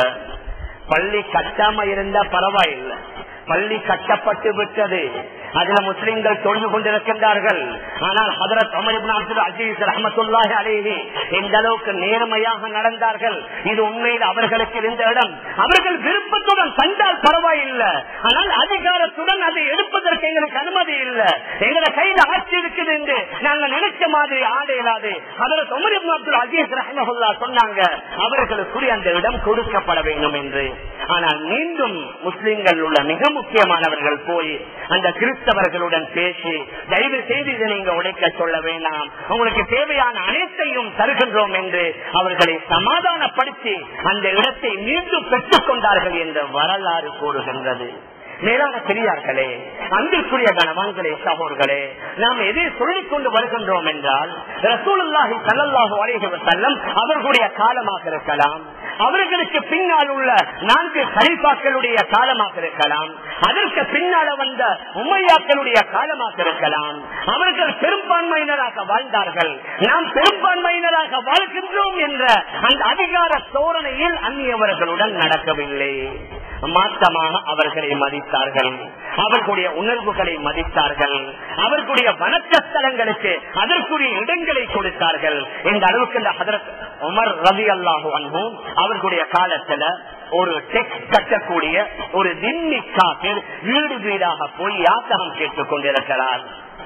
பள்ளி கட்டாம இருந்தா பரவாயில்லை பள்ளி கட்டப்பட்டு விட்டது அதுல முஸ்லிம்கள் தொழுது கொண்டிருக்கின்றார்கள் ஆனால் ஹதரத் அமர் இப்னு அப்துல் அசீஸ் ரஹமத்துல்லாஹி அலைஹி எந்த அளவுக்கு நேர்மையாக நடந்தார்கள் இது உண்மையில் அவர்களுக்கு இருந்த இடம் அவர்கள் விருப்பத்துடன் தந்தால் பரவாயில்லை ஆனால் அதிகாரத்துடன் அதை எடுப்பதற்கு எங்களுக்கு அனுமதி இல்லை எங்களை கையில் ஆட்சி இருக்குது என்று நாங்க நினைச்ச மாதிரி ஆட இயலாது ஹதரத் உமர் இப்னு அப்துல் அசீஸ் ரஹமத்துல்லா சொன்னாங்க அவர்களுக்குரிய அந்த இடம் கொடுக்கப்பட வேண்டும் என்று ஆனால் மீண்டும் முஸ்லிம்கள் உள்ள மிக முக்கியமானவர்கள் போய் அந்த கிறிஸ்தவர்களுடன் பேசி தயவு செய்து இதை நீங்க உடைக்க சொல்ல வேண்டாம் உங்களுக்கு தேவையான அனைத்தையும் தருகின்றோம் என்று அவர்களை சமாதானப்படுத்தி அந்த இடத்தை மீண்டும் பெற்றுக் கொண்டார்கள் என்ற வரலாறு கூறுகின்றது மேலான பெரியார்களே அன்பிற்குரிய கணவான்களே சகோர்களே நாம் எதை சொல்லிக் கொண்டு வருகின்றோம் என்றால் ரசூலுல்லாஹி சல்லல்லாஹு அலைஹி வஸல்லம் அவர்களுடைய காலமாக இருக்கலாம் அவர்களுக்கு பின்னால் உள்ள நான்கு கலிபாக்களுடைய காலமாக இருக்கலாம் அதற்கு பின்னால வந்த உமையாக்களுடைய காலமாக இருக்கலாம் அவர்கள் பெரும்பான்மையினராக வாழ்ந்தார்கள் நாம் பெரும்பான்மையினராக வாழ்கின்றோம் என்ற அந்த அதிகார தோரணையில் அந்நியவர்களுடன் நடக்கவில்லை மாற்றமாக அவர்களை மதித்தார்கள் அவர்களுடைய உணர்வுகளை மதித்தார்கள் அவர்களுடைய வணக்க ஸ்தலங்களுக்கு அதற்குரிய இடங்களை கொடுத்தார்கள் இந்த அளவுக்கு இந்த ஹதரத் உமர் ரவி அல்லாஹு அன்பும் அவர்களுடைய காலத்துல ஒரு டெக்ஸ் கட்டக்கூடிய ஒரு தின்னிக்காக வீடு வீடாக போய் யாத்தகம் கேட்டுக் கொண்டிருக்கிறார்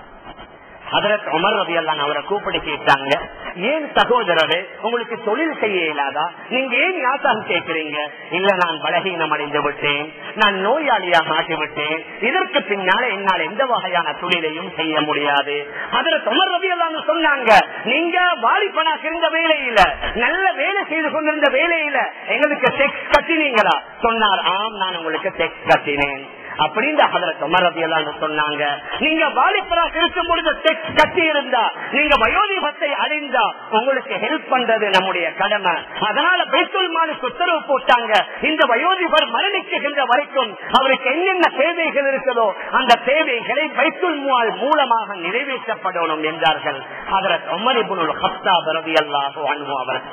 அதற்கு உமர் ரவி அல்லான் அவரை கூப்பிட்டு கேட்டாங்க ஏன் சகோதரரே உங்களுக்கு தொழில் செய்ய இயலாதா நீங்க ஏன் யாத்தாகம் கேட்கிறீங்க இல்ல நான் பலகீனம் அடைந்து விட்டேன் நான் நோயாளியாக ஆகிவிட்டேன் இதற்கு பின்னால என்னால் எந்த வகையான தொழிலையும் செய்ய முடியாது அதற்கு உமர் ரவி அல்லான்னு சொன்னாங்க நீங்க வாலிபனாக இருந்த வேலையில நல்ல வேலை செய்து கொண்டிருந்த வேலையில எங்களுக்கு டெக்ஸ் கட்டினீங்களா சொன்னார் ஆம் நான் உங்களுக்கு டெக்ஸ் கட்டினேன் அப்படின்னு ஹதரத் உமர் ரதியல்லான்னு சொன்னாங்க நீங்க வாலிபராக இருக்கும் பொழுது டெக்ஸ் கட்டி இருந்தா நீங்க வயோதிபத்தை அடைந்தா உங்களுக்கு ஹெல்ப் பண்றது நம்முடைய கடமை அதனால பேசுல் மாலுக்கு உத்தரவு போட்டாங்க இந்த வயோதிபர் மரணிக்குகின்ற வரைக்கும் அவருக்கு என்னென்ன தேவைகள் இருக்கிறதோ அந்த தேவைகளை பைத்துல் முவால் மூலமாக நிறைவேற்றப்படணும் என்றார்கள் ஹதரத் உமர் இபுனுல் ஹப்தா ரதியல்லாஹு அன்பு அவர்கள்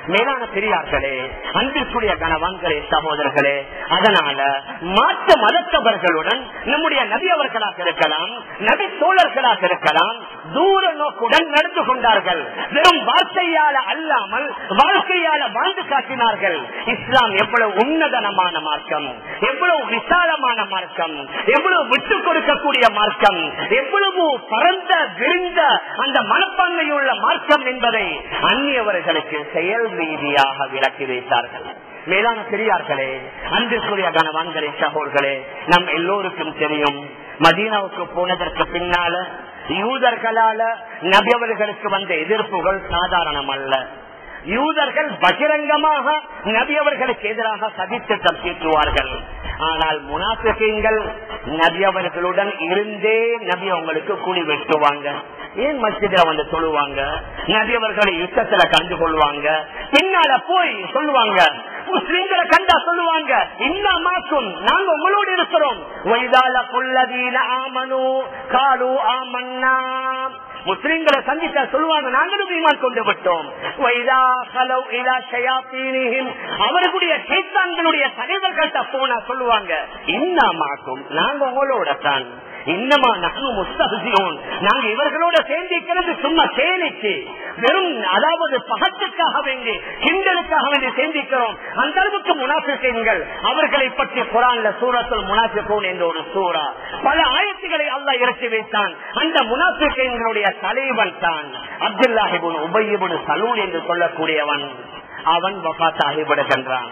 மேலான பெரியார்களே அன்பிற்குரிய கணவான்களே சகோதரர்களே அதனால மாற்று மதத்தவர்களுடன் நம்முடைய நபி அவர்களாக இருக்கலாம் நபி தோழர்களாக இருக்கலாம் தூர நோக்குடன் நடந்து கொண்டார்கள் வெறும் வார்த்தையால அல்லாமல் வாழ்க்கையால வாழ்ந்து காட்டினார்கள் இஸ்லாம் எவ்வளவு உன்னதனமான மார்க்கம் எவ்வளவு விசாலமான மார்க்கம் எவ்வளவு விட்டுக் கொடுக்கக்கூடிய மார்க்கம் எவ்வளவு பரந்த விரிந்த அந்த மனப்பான்மையுள்ள மார்க்கம் என்பதை அந்நியவர்களுக்கு செயல் ரீதியாக விளக்கி வைத்தார்கள் மேலான பெரியார்களே அன்பிற்குரிய கனவான்களே சகோர்களே நம் எல்லோருக்கும் தெரியும் மதீனாவுக்கு போனதற்கு பின்னால யூதர்களால நபியவர்களுக்கு வந்த எதிர்ப்புகள் சாதாரணம் அல்ல யூதர்கள் பகிரங்கமாக நபியவர்களுக்கு எதிராக சதித்திட்டம் தீட்டுவார்கள் ஆனால் முனாபிகள் நபி அவர்களுடன் இருந்தே நபி அவங்களுக்கு கூலி வெட்டுவாங்க ஏன் மஸ்ஜித வந்து சொல்லுவாங்க நபி அவர்களை யுத்தத்துல கண்டு கொள்வாங்க பின்னால போய் சொல்லுவாங்க முஸ்லிம்களை கண்டா சொல்லுவாங்க இன்னமாக்கும் நாங்க உங்களோடு இருக்கிறோம் வைதால கொள்ளதீன ஆமனு காலு ஆமன்னா முஸ்லிம்களை சந்தித்தா சொல்லுவாங்க நாங்களும் ஈமான் கொண்டு விட்டோம் வைதா கலவ் இலா ஷயாத்தீனிஹிம் அவர்களுடைய சைத்தான்களுடைய தலைவர்கள்ட்ட போனா சொல்லுவாங்க இன்னமாக்கும் நாங்க உங்களோட தான் இன்னமா நானும் முஸ்தகியோன் நாங்க இவர்களோட சேர்ந்திருக்கிறது சும்மா சேனைக்கு வெறும் அதாவது பகத்துக்காக வேண்டி கிண்டலுக்காக வேண்டி சேர்ந்திருக்கிறோம் அந்த அளவுக்கு முனாபிகள் அவர்களை பற்றி குரான்ல சூரத்தில் முனாபிகோன் என்ற ஒரு சூறா பல ஆயத்துக்களை அல்ல இறக்கி வைத்தான் அந்த முனாபிகளுடைய தலைவன் தான் அப்துல்லாஹிபுன் உபயிபுன் சலூன் என்று சொல்லக்கூடியவன் அவன் வபாத்தாகிவிடுகின்றான்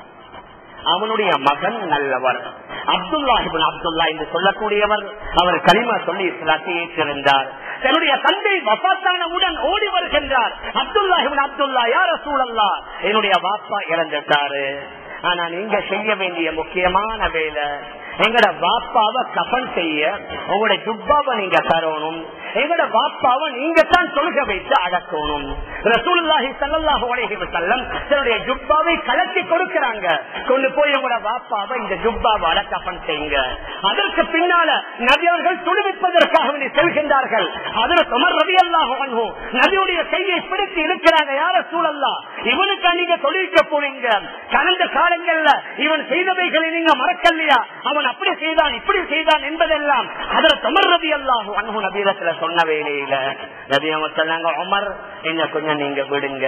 அவனுடைய மகன் நல்லவர் அப்துல்லாஹிபின் அப்துல்லா என்று சொல்லக்கூடியவர் அவர் களிமா சொல்லி இஸ்லாத்தை ஏற்றிருந்தார் தன்னுடைய தந்தை வபாத்தானவுடன் ஓடி வருகின்றார் அப்துல்லாஹிபின் அப்துல்லா யார சூழல்லா என்னுடைய வாப்பா இறந்துட்டாரு ஆனா நீங்க செய்ய வேண்டிய முக்கியமான வேலை எங்கட வாப்பாவை கபன் செய்ய உங்களோட ஜுப்பாவை நீங்க தரணும் எங்கட வாப்பாவை நீங்க தான் தொழுக வைத்து அடக்கணும் ரசூலுல்லாஹி ஸல்லல்லாஹு அலைஹி வஸல்லம் தன்னுடைய ஜுப்பாவை கலட்டி கொடுக்கறாங்க கொண்டு போய் உங்களோட வாப்பாவை இந்த ஜுப்பாவை அடக்கபன் செய்யுங்க அதற்கு பின்னால நபியவர்கள் தொழுவிப்பதற்காக வேண்டி செல்கின்றார்கள் அதில் உமர் ரலியல்லாஹு அன்ஹு நபியுடைய கையை பிடித்து இருக்கிறாங்க யார சூழல்லா இவனுக்கு நீங்க தொழிலுக்க போறீங்க கடந்த காலங்கள்ல இவன் செய்தவைகளை நீங்க மறக்கலையா அவன் அப்படி செய்தான் இப்படி செய்தான் என்பதெல்லாம் அதில் உமர் ரவி அல்லாஹு அன்பு நபீரத்துல சொன்ன வேலையில நபி அவங்க சொன்னாங்க உமர் என்ன கொஞ்சம் நீங்க விடுங்க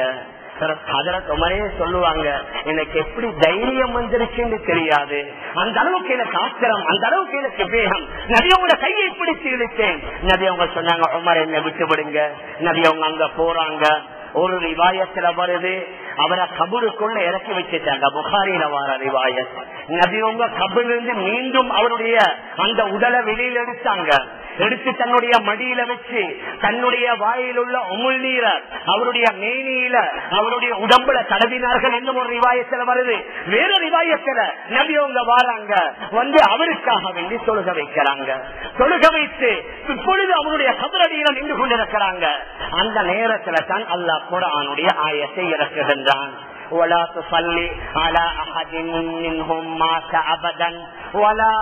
அதற்கு உமரே சொல்லுவாங்க எனக்கு எப்படி தைரியம் வந்துருச்சுன்னு தெரியாது அந்த அளவுக்கு எனக்கு ஆத்திரம் அந்த அளவுக்கு எனக்கு வேகம் நபியோட கையை பிடிச்சு இழுத்தேன் நபி அவங்க சொன்னாங்க உமர் என்ன விட்டு விடுங்க நபி அவங்க அங்க போறாங்க ஒரு ரிவாயத்துல வருது அவரை கபருக்குள்ள இறக்கி வச்சுட்டாங்க புகாரில வார ரிவாயத் நபி உங்க கபரிலிருந்து மீண்டும் அவருடைய அந்த உடலை வெளியில எடுத்தாங்க எடுத்து தன்னுடைய மடியில வச்சு தன்னுடைய வாயில் உள்ள உமிழ் நீரை அவருடைய மேனியில அவருடைய உடம்புல தடவினார்கள் என்னும் ஒரு ரிவாயத்துல வருது வேற ரிவாயத்துல நபி அவங்க வாராங்க வந்து அவருக்காக வேண்டி தொழுக வைக்கிறாங்க தொழுக வைத்து இப்பொழுது அவருடைய கபரடியில நின்று கொண்டிருக்கிறாங்க அந்த நேரத்துல தான் அல்லாஹ் குரானுடைய ஆயத்தை இறக்குகின்றான் ولا تصلي على احد منهم مات ابدا ولا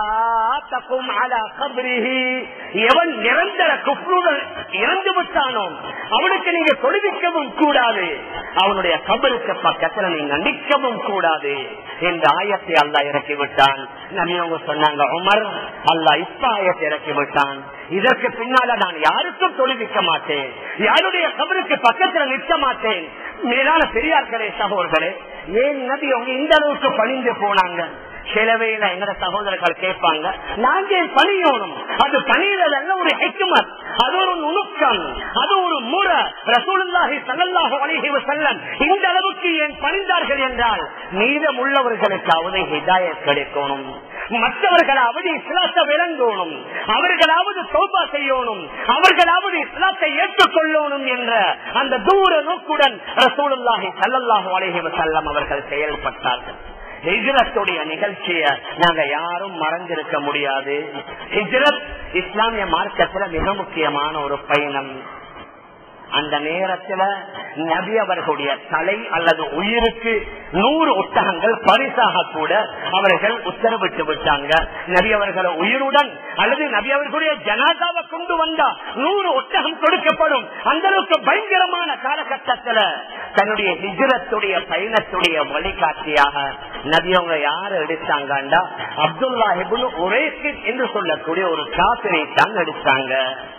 تقم على قبره எவன் நிரந்தர குப்ருடன் இறந்து விட்டானோ அவனுக்கு நீங்க தொழுவிக்கவும் கூடாது அவனுடைய கபருக்கு பக்கத்துல நீங்க நிற்கவும் கூடாது என்ற ஆயத்தை அல்லா இறக்கி விட்டான் நபியவங்க சொன்னாங்க உமர் அல்லா இப்ப ஆயத்தை இறக்கி விட்டான் இதற்கு பின்னால நான் யாருக்கும் தொழுவிக்க மாட்டேன் யாருடைய கபருக்கு பக்கத்துல நிற்க மாட்டேன் மேலான பெரியார்களே சகோதரர்களே ஏன் நபி அவங்க இந்த அளவுக்கு பணிந்து போனாங்க சிலவையில எங்கட சகோதரர்கள் கேட்பாங்க நாங்க பணியோனும் அது பணியிறதல்ல ஒரு ஹெக்குமத் அது ஒரு நுணுக்கம் அது ஒரு முறை ரசூலுல்லாஹி ஸல்லல்லாஹு அலைஹி வஸல்லம் இந்த அளவுக்கு ஏன் பணிந்தார்கள் என்றால் மீதம் உள்ளவர்களுக்காவது ஹிதாயத் கிடைக்கணும் மற்றவர்களாவது இஸ்லாத்தை விளங்கணும் அவர்களாவது சோபா செய்யணும் அவர்களாவது இஸ்லாத்தை ஏற்றுக்கொள்ளணும் என்ற அந்த தூர நோக்குடன் ரசூலுல்லாஹி ஸல்லல்லாஹு அலைஹி வஸல்லம் அவர்கள் செயல்பட்டார்கள் ஹிஜ்ரத்துடைய நிகழ்ச்சிய நாங்க யாரும் மறந்திருக்க முடியாது ஹிஜ்ரத் இஸ்லாமிய மார்க்கத்துல மிக முக்கியமான ஒரு பயணம் அந்த நேரத்துல நபி அவர்களுடைய தலை அல்லது உயிருக்கு நூறு ஒட்டகங்கள் பரிசாக கூட அவர்கள் உத்தரவிட்டு விட்டாங்க நபி அவர்களை உயிருடன் அல்லது நபி அவர்களுடைய ஜனாதாவை கொண்டு வந்தா நூறு ஒட்டகம் கொடுக்கப்படும் அந்த அளவுக்கு பயங்கரமான காலகட்டத்துல தன்னுடைய ஹிஜரத்துடைய பயணத்துடைய வழிகாட்டியாக நபி அவங்க யாரு எடுத்தாங்கண்டா அப்துல்லா ஹிபுல் ஒரே என்று சொல்லக்கூடிய ஒரு காசினை தான் எடுத்தாங்க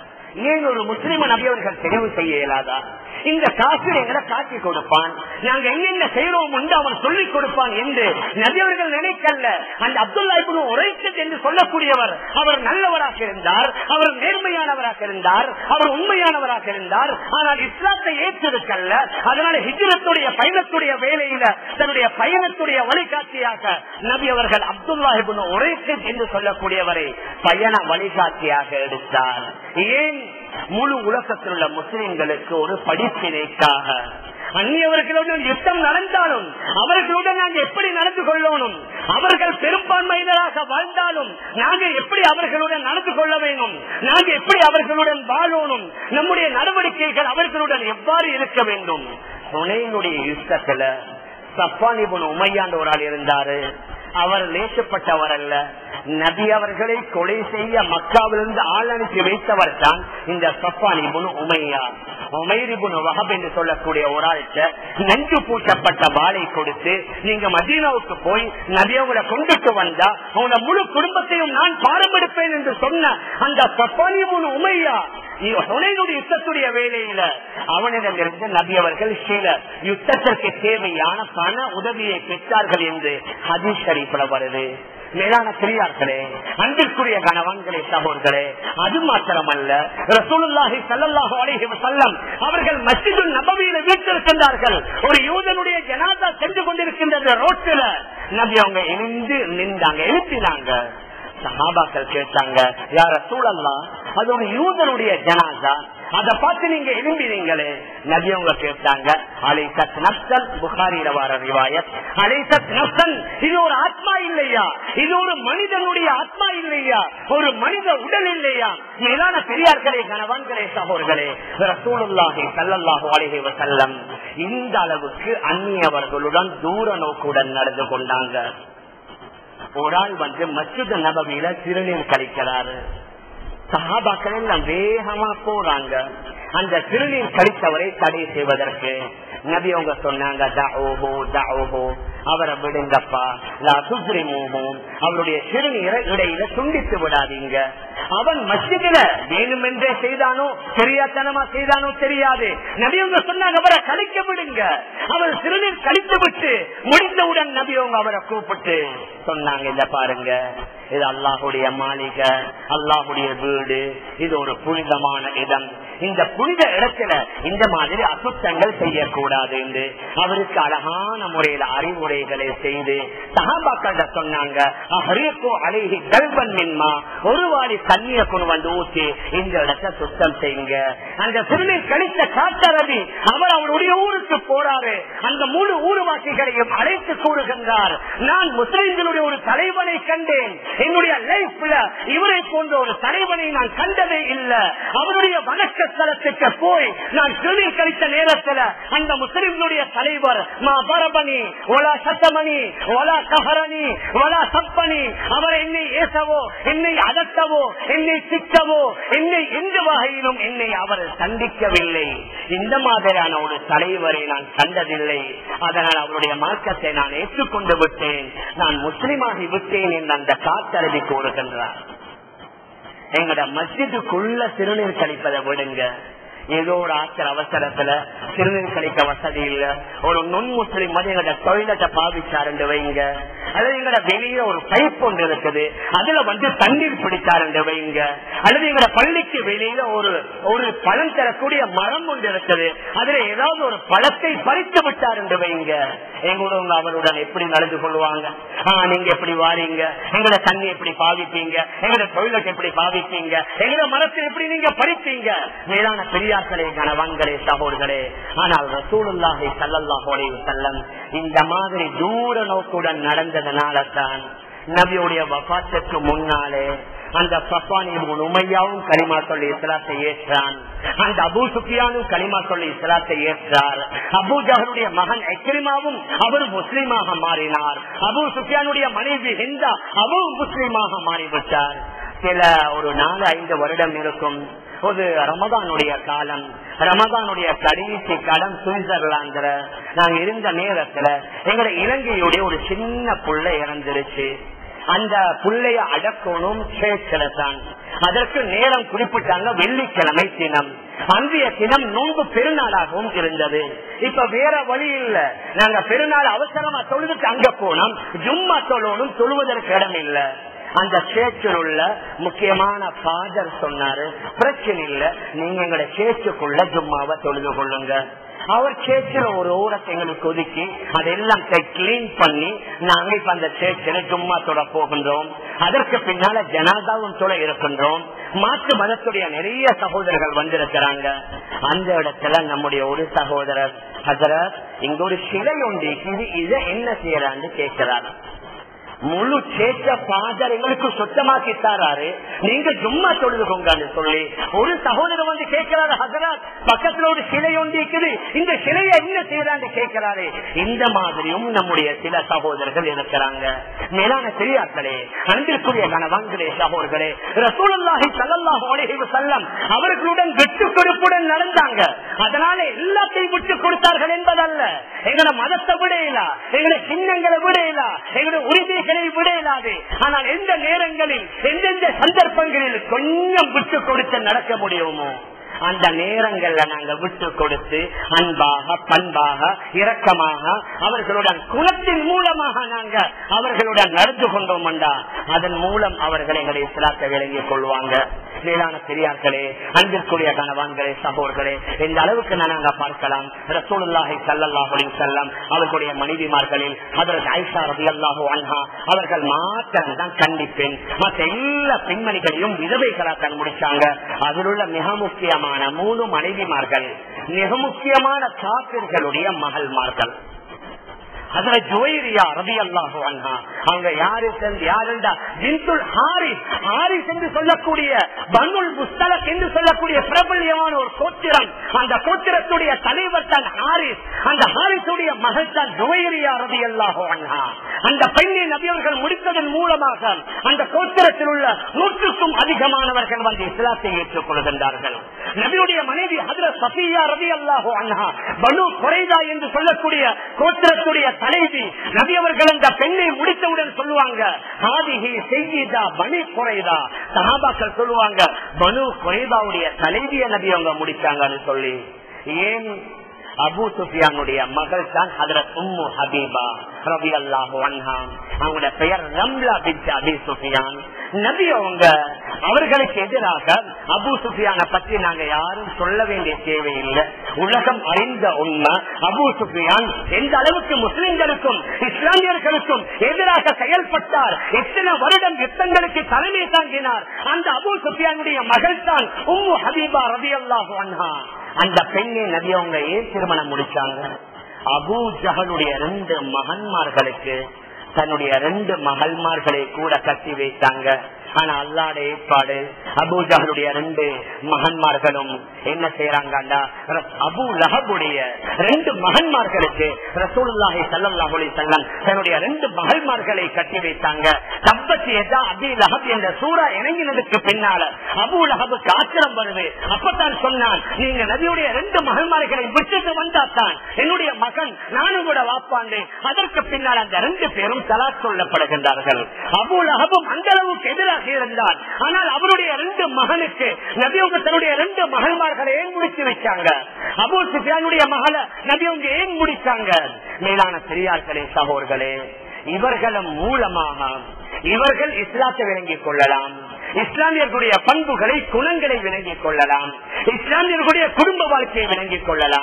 ஏன் ஒரு முஸ்லிம நபி அவர்கள் தெரிவு செய்ய இயலாதா இந்த காசு எங்களை காட்டி கொடுப்பான் நாங்க என்னென்ன செய்யறோம் என்று அவன் சொல்லிக் கொடுப்பான் என்று நபி அவர்கள் நினைக்கல அந்த அப்துல்லா இப்னு உரைத்தது என்று சொல்லக்கூடியவர் அவர் நல்லவராக இருந்தார் அவர் நேர்மையானவராக இருந்தார் அவர் உண்மையானவராக இருந்தார் ஆனால் இஸ்லாத்தை ஏற்றிருக்கல்ல அதனால ஹிஜ்ரத்துடைய பயணத்துடைய வேலையில தன்னுடைய பயணத்துடைய வழிகாட்டியாக நபி அவர்கள் அப்துல்லா இப்னு உரைத்தது என்று சொல்லக்கூடியவரை பயண வழிகாட்டியாக எடுத்தார் ஏன் முழு உலகத்தில் உள்ள முஸ்லிம்களுக்கு ஒரு படிப்பினைக்காக அந்நியவர்களுடன் யுத்தம் நடந்தாலும் அவர்களுடன் நாங்கள் எப்படி நடந்து கொள்ளணும் அவர்கள் பெரும்பான்மையினராக வாழ்ந்தாலும் நாங்கள் எப்படி அவர்களுடன் நடந்து கொள்ள வேண்டும் நாங்கள் எப்படி அவர்களுடன் வாழணும் நம்முடைய நடவடிக்கைகள் அவர்களுடன் எவ்வாறு இருக்க வேண்டும் துணையினுடைய யுத்தத்துல சப்பானிபுன் உமையாண்டு ஒரு ஆள் இருந்தாரு அவர் லேசப்பட்டவர் அல்ல நபி அவர்களை கொலை செய்ய மக்காவிலிருந்து ஆள் அனுப்பி வைத்தவர் தான் இந்த சப்பானிபுன் உமையா உமைரிபுன் வகப் என்று சொல்லக்கூடிய ஒரு ஆள்கிட்ட நெஞ்சு பூட்டப்பட்ட வாளை கொடுத்து நீங்க மதீனாவுக்கு போய் நபியவங்களை கொண்டுட்டு வந்தா உங்களோட முழு குடும்பத்தையும் நான் பாரம்பெடுப்பேன் என்று சொன்ன அந்த சப்பானிபுன் உமையா ஹுனைனுடைய யுத்தத்துடைய வேலையில அவனிடமிருந்து நபி அவர்கள் சில யுத்தத்திற்கு தேவையான பண உதவியை பெற்றார்கள் என்று ஹதீஸ் ஷரீஃப்ல வருது மேலான பெரியார்களே அன்பிற்குரிய கணவன்களே சகோதர்களே அது மாத்திரமல்ல ரசூலுல்லாஹி ஸல்லல்லாஹு அலைஹி வஸல்லம் அவர்கள் மஸ்ஜிதுல் நபவியில வீட்டிருக்கின்றார்கள் ஒரு யூதனுடைய ஜனாதா சென்று கொண்டிருக்கின்றது ரோட்டில் நபி அவங்க எழுந்து நின்றாங்க எழுப்பினாங்க சஹாபாக்கள் கேட்டாங்க யார சூழல்லாம் அது ஒரு யூதனுடைய ஜனாசா அதை பார்த்து நீங்க எழும்பினீங்களே நபியவங்க கேட்டாங்க அலை சத் நப்சன் புகாரில வர ரிவாயத் அலை சத் நப்சன் இது ஒரு ஆத்மா இல்லையா இது ஒரு மனிதனுடைய ஆத்மா இல்லையா ஒரு மனித உடல் இல்லையா மேலான பெரியார்களே கணவான்களே சகோர்களே ரசூலுல்லாஹி ஸல்லல்லாஹு அலைஹி வஸல்லம் இந்த அளவுக்கு அந்நியவர்களுடன் தூர நோக்குடன் நடந்து கொண்டாங்க ஒரு ஆள் வந்து மஸ்ஜித் நபவியில திருநீர் கழிக்கிறாரு சஹாபாக்கள் எல்லாம் வேகமா போறாங்க அந்த திருநீர் கழித்தவரை தடை செய்வதற்கு நபி அவங்க சொன்னாங்க தஓஹோ தஓஹோ அவரை விடுங்கப்பா லா துஸ்ரிமூஹும் அவருடைய சிறுநீரை இடையில துண்டித்து விடாதீங்க அவன் மஸ்ஜிதில வேணுமென்றே செய்தானோ தெரியாதனமா செய்தானோ தெரியாது நபி அவங்க சொன்னாங்க அவரை கழிக்க விடுங்க அவர் சிறுநீர் கழித்து விட்டு முடிந்தவுடன் நபி அவங்க அவரை கூப்பிட்டு சொன்னாங்க இந்த பாருங்க இது அல்லாஹுடைய மாளிகை அல்லாஹுடைய வீடு இது ஒரு புனிதமான இடம் இந்த புனித இடத்துல இந்த மாதிரி அசுத்தங்கள் செய்யக்கூடாது என்று அவருக்கு அழகான முறையில அறிவுரைகளை செய்து சகாபாக்கள் சொன்னாங்க "அஹ்ரீகு அலைஹி கல்பன் மின்மா." ஒரு வாரி தண்ணியை கொண்டு வந்து ஊற்றி இந்த இடத்தை சுத்தம் செய்யுங்க அந்த சிறுநீர் கழித்த காட்டரவி அவர் அவருடைய ஊருக்கு போறாரு அந்த முழு ஊர்வாசிகளையும் அழைத்து கூறுகின்றார் நான் முஸ்லிம்களுடைய ஒரு தலைவனை கண்டேன் என்னுடைய லைஃப்ல இவரை போன்ற ஒரு தலைவனை நான் கண்டதே இல்லை அவருடைய வணக்க ஸ்தலத்துக்கு போய் நான் சிறுநீர் கழித்த நேரத்தில் அந்த முஸ்லிம்களுடைய தலைவர் மா பரபணி ஒலா சத்தமணி ஒலா கஹரணி ஒலா சப்பனி அவர் என்னை ஏசவோ என்னை அதட்டவோ என்னை திட்டவோ என்னை எந்த வகையிலும் என்னை அவர் சந்திக்கவில்லை இந்த மாதிரியான ஒரு தலைவரை நான் கண்டதில்லை அதனால் அவருடைய மார்க்கத்தை நான் ஏற்றுக்கொண்டு விட்டேன் நான் முஸ்லிமாகி விட்டேன் என்று அந்த காத்தரவி கூறுகின்றார் எங்கட மஸ்ஜிதுக்குள்ள சிறுநீர் கழிப்பதை விடுங்க ஏதோ ஒரு ஆத்திர அவசரத்துல சிறுநீர் கழிக்க வசதி இல்ல ஒரு நுண் முஸ்லிம் வந்து எங்கட டொய்லெட்டை பாவிச்சாருண்டு வைங்க அல்லது எங்கட வெளியே ஒரு பைப் ஒன்று இருக்குது அதுல வந்து தண்ணீர் பிடிச்சாருண்டு வைங்க அல்லது எங்கட பள்ளிக்கு வெளியில ஒரு ஒரு பழம் தரக்கூடிய மரம் ஒன்று இருக்குது அதுல ஏதாவது ஒரு பழத்தை பறித்து விட்டாருண்டு வைங்க எங்களோட அவருடன் எப்படி நடந்து கொள்வாங்க ஆஹ் நீங்க எப்படி வாரீங்க எங்கட தண்ணி எப்படி பாவிப்பீங்க எங்கட டொய்லெட் எப்படி பாவிப்பீங்க எங்கட மரத்தை எப்படி நீங்க பறிப்பீங்க மேலான பெரியார்களே கணவான்களே சகோதர்களே ஆனால் ரசூலுல்லாஹி ஸல்லல்லாஹு அலைஹி வஸல்லம் இந்த மாதிரி தூர நோக்குடன் நடந்ததனால தான் நபியுடைய வபாத்துக்கு முன்னாலே அந்த சஃபானி உமையாவும் களிமா சொல்லி இஸ்லாத்தை ஏற்றான் அந்த அபு சுஃபியானும் களிமா சொல்லி இஸ்லாத்தை ஏற்றார் அபு ஜஹருடைய மகன் எக்ரிமாவும் அவர் முஸ்லீமாக மாறினார் அபு சுஃபியானுடைய மனைவி ஹிந்தா அவரும் முஸ்லீமாக மாறிவிட்டார் சில ஒரு நாலு ஐந்து வருடம் இருக்கும் ஒரு ரமதானுடைய காலம் ரமதானுடைய கடைசி காலம் சுவிட்சர்லாந்துல நாங்க இருந்த நேரத்துல எங்களுடைய இலங்கையுடைய ஒரு சின்ன புள்ள இறந்துருச்சு அந்த புள்ளைய அடக்கணும் சேர்க்கல தான் அதற்கு நேரம் குறிப்பிட்டாங்க வெள்ளிக்கிழமை தினம் அன்றைய தினம் நோன்பு பெருநாளாகவும் இருந்தது இப்ப வேற வழி இல்ல நாங்க பெருநாள் அவசரமா தொழுதுட்டு அங்க போனோம் ஜும்மா தொழணும் தொழுவதற்கு இடம் இல்ல அந்த சேர்ச்சில் உள்ள முக்கியமான பாதர் சொன்னாரு பிரச்சனை இல்ல நீங்க எங்களோட சேர்ச்சுக்குள்ள ஜும்மாவை தொழுது கொள்ளுங்க அவர் சேர்ச்சில ஒரு ஓரத்தை எங்களுக்கு ஒதுக்கி அதெல்லாம் கிளீன் பண்ணி நாங்க இப்ப அந்த சேர்ச்சில ஜும்மா தொட போகின்றோம் அதற்கு பின்னால ஜனாதாவும் தொட இருக்கின்றோம் மாற்று மதத்துடைய நிறைய சகோதரர்கள் வந்திருக்கிறாங்க அந்த இடத்துல நம்முடைய ஒரு சகோதரர் ஹசரத் இங்க ஒரு சிலை ஒன்று இது இதை என்ன செய்யறான்னு கேட்கிறார் முழு சேச்ச பாதர் எங்களுக்கு சுத்தமாக்கி தாராரு நீங்க ஜும்மா தொழுதுகோங்கன்னு சொல்லி ஒரு சகோதரர் வந்து கேட்கிறாரு ஹசராத் பக்கத்துல ஒரு சிலை ஒன்று இருக்குது இந்த சிலையை என்ன செய்யறான்னு கேட்கிறாரு இந்த மாதிரியும் நம்முடைய சில சகோதரர்கள் இருக்கிறாங்க மேலான பெரியார்களே அன்பிற்குரிய கணவான்களே சகோதரர்களே ரசூலுல்லாஹி ஸல்லல்லாஹு அலைஹி வஸல்லம் அவர்களுடன் விட்டு கொடுப்புடன் நடந்தாங்க அதனால எல்லாத்தையும் விட்டு கொடுத்தார்கள் என்பதல்ல எங்களை மதத்தை விடையிலா எங்களை சின்னங்களை விடையிலா எங்களுடைய உரிமைகளை விடையிலாது ஆனால் எந்த நேரங்களில் எந்தெந்த சந்தர்ப்பங்களில் கொஞ்சம் விட்டு கொடுத்து நடக்க முடியுமோ அந்த நேரங்கள்ல நாங்க விட்டு கொடுத்து அன்பாக பண்பாக இரக்கமாக அவர்களுடன் குலத்தின் மூலமாக நாங்க அவர்களுடன் நடந்து கொண்டோம் அதன் மூலம் அவர்கள் எங்களை இஸ்லாத்தை விளங்கிக் கொள்வாங்க மேலான பெரியார்களே அன்பிற்குரிய கணவான்களே சகோதர்களே இந்த அளவுக்கு நாங்க பார்க்கலாம் ரசூலுல்லாஹி ஸல்லல்லாஹு அலைஹி வஸல்லம் அவர்களுடைய மனைவிமார்களில் அதற்கு ஐஷா ரலியல்லாஹு அன்ஹா அவர்கள் மாத்திரம் தான் கண்டிப்பெண் மற்ற எல்லா பெண்மணிகளையும் விதவைகளா கண் முடிச்சாங்க அதில் உள்ள மிக முக்கியமான மூணு மனைவிமார்கள் மிக முக்கியமான காப்பிர்களுடைய மகள்மார்கள் அதுல ஜோயிரியா ரவி அல்லாஹு அண்ணா அவங்க யாரு யாருண்டா பிந்துல் ஹாரிஸ் ஹாரிஸ் என்று சொல்லக்கூடிய பனுல் புஸ்தலக் என்று சொல்லக்கூடிய பிரபல்யமான ஒரு கோத்திரம் அந்த கோத்திரத்துடைய தலைவர் தான் ஹாரிஸ் அந்த ஹாரிசுடைய மகள் தான் ஜோயிரியா ரவி அல்லாஹு அண்ணா அந்த பெண்ணை நபியவர்கள் முடித்ததன் மூலமாக அந்த கோத்திரத்தில் உள்ள நூற்றுக்கும் அதிகமானவர்கள் வந்து இஸ்லாத்தை ஏற்றுக் கொள்கின்றார்கள் நபியுடைய மனைவி ஹதர சஃபியா ரவி அல்லாஹு அண்ணா பனு குறைதா என்று சொல்லக்கூடிய கோத்திரத்துடைய தலைவி நபி அவர்கள் அந்த பெண்ணை முடித்தவுடன் சொல்லுவாங்க ஆதிகி செய்யுதா பனி குறைதா சகாபாக்கள் சொல்லுவாங்க பனு குறைதாவுடைய தலைவிய நபி அவங்க முடிச்சாங்கன்னு சொல்லி ஏன் அபு சுஃபியானுடைய மகள் தான் ஹதரத் உம்மு ஹபீபா ரவி அல்லாஹு அவங்களோட பெயர் ரம்லா பின் அபி சுஃபியான் நபி அவங்க அவர்களுக்கு எதிராக அபு சுஃபியான பற்றி நாங்க யாரும் சொல்ல வேண்டிய தேவையில்லை உலகம் அறிந்த உண்மை அபு சுஃபியான் எந்த அளவுக்கு முஸ்லிம்களுக்கும் இஸ்லாமியர்களுக்கும் எதிராக செயல்பட்டார் எத்தனை வருடம் யுத்தங்களுக்கு தலைமை தாங்கினார் அந்த அபு சுஃபியானுடைய மகள் தான் உம்மு ஹபீபா ரவி அல்லாஹு அன்ஹா அந்த பெண்ணை நபி அவங்க ஏன் திருமணம் முடிச்சாங்க அபு ஜஹலுடைய ரெண்டு மகன்மார்களுக்கு தன்னுடைய ரெண்டு மகள்மார்களை கூட கட்டி வைத்தாங்க ஆனா அல்லாட ஏற்பாடு அபூஜாவுடைய ரெண்டு மகன்மார்களும் என்ன செய்யறாங்கடா அபு லஹபுடைய ரெண்டு மகன்மார்களுக்கு ரசூலுல்லாஹி ஸல்லல்லாஹு அலைஹி வஸல்லம் தன்னுடைய ரெண்டு மகள்மார்களை கட்டி வைத்தாங்க தப்பத்தி எதா அபி லஹப் என்ற சூரா இறங்கினதுக்கு பின்னால அபு லஹபுக்கு ஆத்திரம் வருது அப்பதான் சொன்னான் நீங்க நபியுடைய ரெண்டு மகள்மார்களை விட்டுட்டு வந்தாத்தான் என்னுடைய மகன் நானும் கூட வாப்பாண்டு அதற்கு பின்னால் அந்த ரெண்டு பேரும் தலா சொல்லப்படுகின்றார்கள் அபு லஹபும் அந்த அளவுக்கு எதிராக இருந்தார் ஆனால் அவருடைய ரெண்டு மகனுக்கு நபியவங்க தன்னுடைய ரெண்டு மகள்மார்களை ஏன் முடிச்சு வச்சாங்க அபு சுஃபியானுடைய மகளை நபியவங்க ஏன் முடிச்சாங்க மேலான பெரியார்களே சகோர்களே இவர்களும் மூலமாக இவர்கள் இஸ்லாத்தை விளங்கிக் கொள்ளலாம் இஸ்லாமியர்களுடைய பண்புகளை குணங்களை விளங்கிக் கொள்ளலாம் இஸ்லாமியர்களுடைய குடும்ப வாழ்க்கையை விளங்கிக் கொள்ளலாம்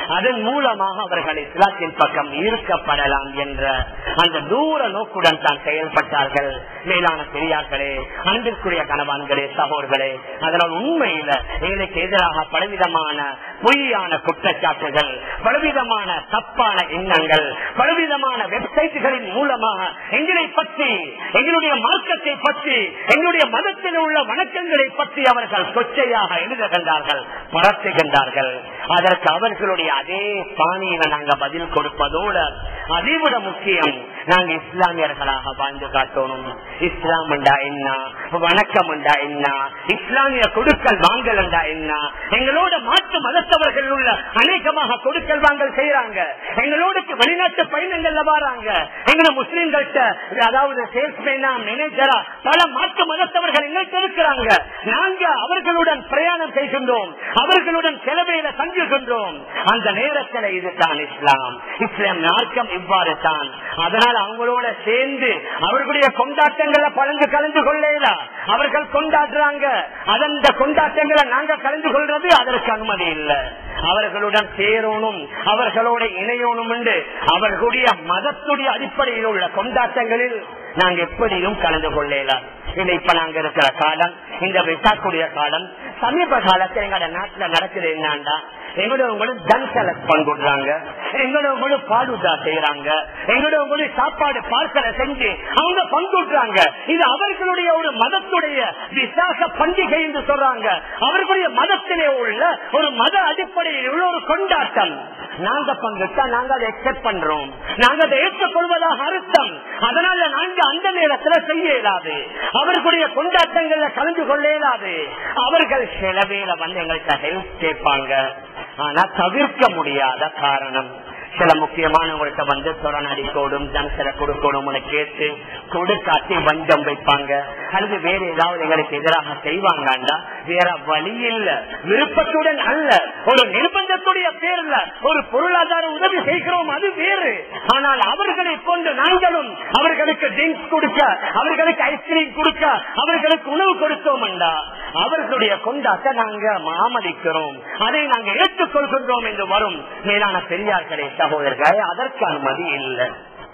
அதன் மூலமாக அவர்கள் இஸ்லாத்தின் பக்கம் ஈர்க்கப்படலாம் என்ற அந்த தூர நோக்குடன் தான் செயல்பட்டார்கள் மேலான பெரியார்களே அன்பிற்குரிய கணவான்களே சகோர்களே அதனால் உண்மையில எங்களுக்கு எதிராக பலவிதமான பொய்யான குற்றச்சாட்டுகள் பலவிதமான தப்பான எண்ணங்கள் பலவிதமான வெப்சைட்டுகளின் மூலமாக எங்களை பற்றி எங்களுடைய மார்க்கத்தை பற்றி எங்களுடைய மதத்தில் உள்ள வணக்கங்களை பற்றி அவர்கள் கொச்சையாக எழுதுகின்றார்கள் பரத்துகின்றார்கள் அதற்கு அவர்களுடைய அதே பாணியில நாங்க பதில் கொடுப்பதோடு அதைவிட முக்கியம் நாங்க இஸ்லாமியர்களாக வாழ்ந்து காட்டணும் இஸ்லாம் என்றா என்ன வணக்கம் என்றா என்ன இஸ்லாமிய கொடுக்கல் வாங்கல் என்றா என்ன எங்களோட மாற்று மதத்தவர்கள் உள்ள அநேகமாக கொடுக்கல் வாங்கல் செய்யறாங்க எங்களோட வெளிநாட்டு பயணங்கள்ல வராங்க எங்களை முஸ்லீம்கள்ட்ட அதாவது சேல்ஸ்மேனா மேனேஜரா பல மாற்று மதத்தவர்கள் எங்கள்கிட்ட இருக்கிறாங்க நாங்க அவர்களுடன் பிரயாணம் செய்கின்றோம் அவர்களுடன் செலவையில தங்குகின்றோம் அந்த நேரத்தில் இதுதான் இஸ்லாம் இஸ்லாம் மார்க்கம் இவ்வாறு தான் அதனால் அவங்களோட சேர்ந்து அவர்களுடைய கொண்டாட்டங்களை பலந்து கலந்து கொள்ளல அவர்கள் கொண்டாடுறாங்க அதன் கொண்டாட்டங்களை நாங்க கலந்து கொள்றது அதற்கு அனுமதி இல்லை அவர்களுடன் சேரணும் அவர்களோட இணையணும் என்று அவர்களுடைய மதத்துடைய அடிப்படையில் உள்ள கொண்டாட்டங்களில் நாங்க எப்படியும் கலந்து கொள்ளலாம் இது இப்ப நாங்க இருக்கிற காலம் இந்த விசாக்குடைய காலம் சமீப காலத்தில் எங்களோட நாட்டுல நடக்குது என்னண்டா எங்களோட தன் செலக்ட் பண்றாங்க எங்களோட பாடுதா செய்யறாங்க எங்களோட சாப்பாடு பார்க்கல செஞ்சு அவங்க பங்குடுறாங்க இது அவர்களுடைய ஒரு மதத்துடைய விசாச பண்டிகை என்று சொல்றாங்க அவர்களுடைய மதத்திலே உள்ள ஒரு மத அடிப்படையில் உள்ள ஒரு கொண்டாட்டம் நாங்க பங்குட்டா நாங்க அதை எக்செப்ட் பண்றோம் நாங்க அதை ஏற்றுக்கொள்வதாக அர்த்தம் அதனால நாங்க அந்த நேரத்துல செய்ய இயலாது அவர்களுடைய கொண்டாட்டங்கள்ல கலந்து கொள்ள இயலாது அவர்கள் செலவேல வந்து எங்கள்கிட்ட ஹெல்ப் கேட்பாங்க ஆனா தவிர்க்க முடியாத காரணம் சில முக்கியமானவங்கள்ட்ட வந்து சொரணடி கோடும் ஜன்சரை கொடுக்கணும்னு கேட்டு கொடுக்காட்டி வஞ்சம் வைப்பாங்க அல்லது வேற ஏதாவது எங்களுக்கு எதிராக செய்வாங்கண்டா வேற வழி இல்ல விருப்பத்துடன் அல்ல ஒரு நிர்பந்தத்துடைய பேர்ல ஒரு பொருளாதார உதவி செய்கிறோம் அது வேறு ஆனால் அவர்களை கொண்டு நாங்களும் அவர்களுக்கு ட்ரிங்க்ஸ் கொடுக்க அவர்களுக்கு ஐஸ்கிரீம் கொடுக்க அவர்களுக்கு உணவு கொடுத்தோம்டா அவர்களுடைய கொண்டாட்ட நாங்க மாமதிக்கிறோம் அதை நாங்க ஏற்றுக்கொள்கின்றோம் என்று வரும் மேலான பெரியார்களே சகோதரர்களே அதற்கு அனுமதி இல்லை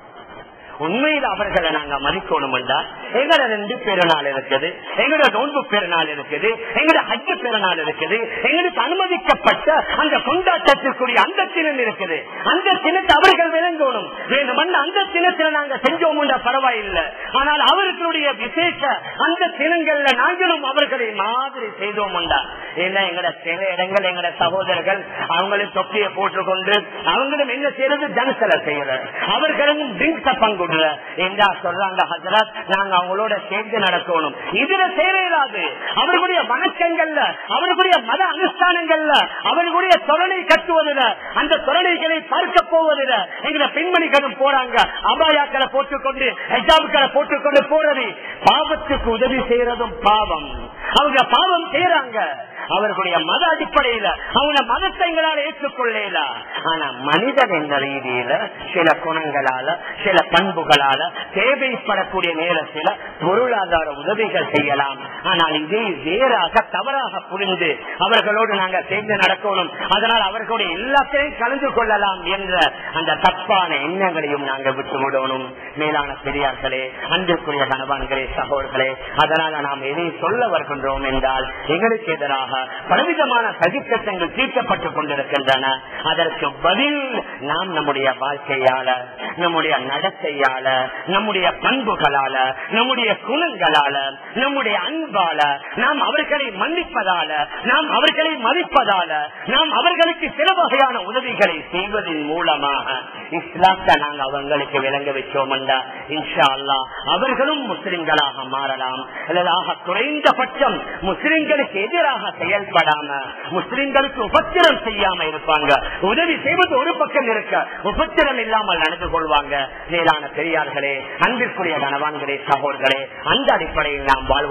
உண்மையில் அவர்களை நாங்க மதிக்கணும் என்றால் எங்கட ரெண்டு பெருநாள் இருக்குது எங்களோட நோன்பு பெருநாள் இருக்குது எங்களோட ஹஜ்ஜு பெருநாள் இருக்குது எங்களுக்கு அனுமதிக்கப்பட்ட அந்த கொண்டாட்டத்திற்குரிய அந்த தினம் இருக்குது அந்த தினத்தை அவர்கள் விளங்கணும் வேணுமன் அந்த தினத்துல நாங்க செஞ்சோம் பரவாயில்லை ஆனால் அவர்களுடைய விசேஷ அந்த தினங்கள்ல நாங்களும் அவர்களை மாதிரி செய்தோம் ஏன்னா எங்கட சில இடங்கள் எங்கட சகோதரர்கள் அவங்களும் தொப்பியை போட்டுக்கொண்டு அவங்களும் என்ன செய்யறது ஜனசல செய்யற அவர்களும் ட்ரிங்க்ஸ பங்கு என்றா சொல்றாங்க ஹசரத் நாங்க அவங்களோட சேர்ந்து நடக்கணும் இதுல சேராது அவர்களுடைய வணக்கங்கள்ல அவர்களுடைய மத அனுஷ்டானங்கள்ல அவர்களுடைய தொரணை கட்டுவதில் அந்த தொரணைகளை பார்க்க போவதில் எங்களை பெண்மணிகளும் போறாங்க அபாயாக்களை போட்டுக்கொண்டு ஹெஜாபுக்களை போட்டுக்கொண்டு போறது பாவத்துக்கு உதவி செய்யறதும் பாவம் அவங்க பாவம் செய்யறாங்க அவர்களுடைய மத அடிப்படையில அவங்க மதத்தை எங்களால் ஏற்றுக்கொள்ளல ஆனா மனிதன் என்ற ரீதியில சில குணங்களால சில பண்புகளால தேவைப்படக்கூடிய நேரத்தில் பொருளாதார உதவிகள் செய்யலாம் ஆனால் இதை வேறாக தவறாக புரிந்து அவர்களோடு நாங்க சேர்ந்து நடக்கணும் அதனால் அவர்களுடைய எல்லாத்தையும் கலந்து கொள்ளலாம் என்ற அந்த தப்பான எண்ணங்களையும் நாங்க விட்டு விடணும் மேலான பெரியார்களே அன்பிற்குரிய கணவான்களே சகோதரர்களே அதனால நாம் எதை சொல்ல வருகின்றோம் என்றால் எங்களுக்கு எதிராக பலவிதமான சதித்திட்டங்கள் தீர்க்கப்பட்டுக் கொண்டிருக்கின்றன அதற்கு பதில் நாம் நம்முடைய வாழ்க்கையால நம்முடைய நடத்தையால நம்முடைய பண்புகளால நம்முடைய குணங்களால நம்முடைய அன்பால நாம் அவர்களை மன்னிப்பதால நாம் அவர்களை மதிப்பதால நாம் அவர்களுக்கு சில வகையான உதவிகளை செய்வதன் மூலமாக இஸ்லாத்தை நாங்கள் அவங்களுக்கு விளங்க வச்சோம்டா இன்ஷா அல்லா அவர்களும் முஸ்லிம்களாக மாறலாம் அல்லதாக குறைந்தபட்சம் முஸ்லிம்களுக்கு எதிராக செயல்படாம முஸ்லிம்களுக்கு உபத்திரம் செய்யாம இருப்பாங்க உதவி செய்வது ஒரு பக்கம் இருக்க உபத்திரம் இல்லாமல் நடந்து கொள்வாங்க மேலான பெரியார்களே அன்பிற்குரிய கணவான்களே சகோதர்களே அந்த அடிப்படையில் நாம் வாழ்வதற்கு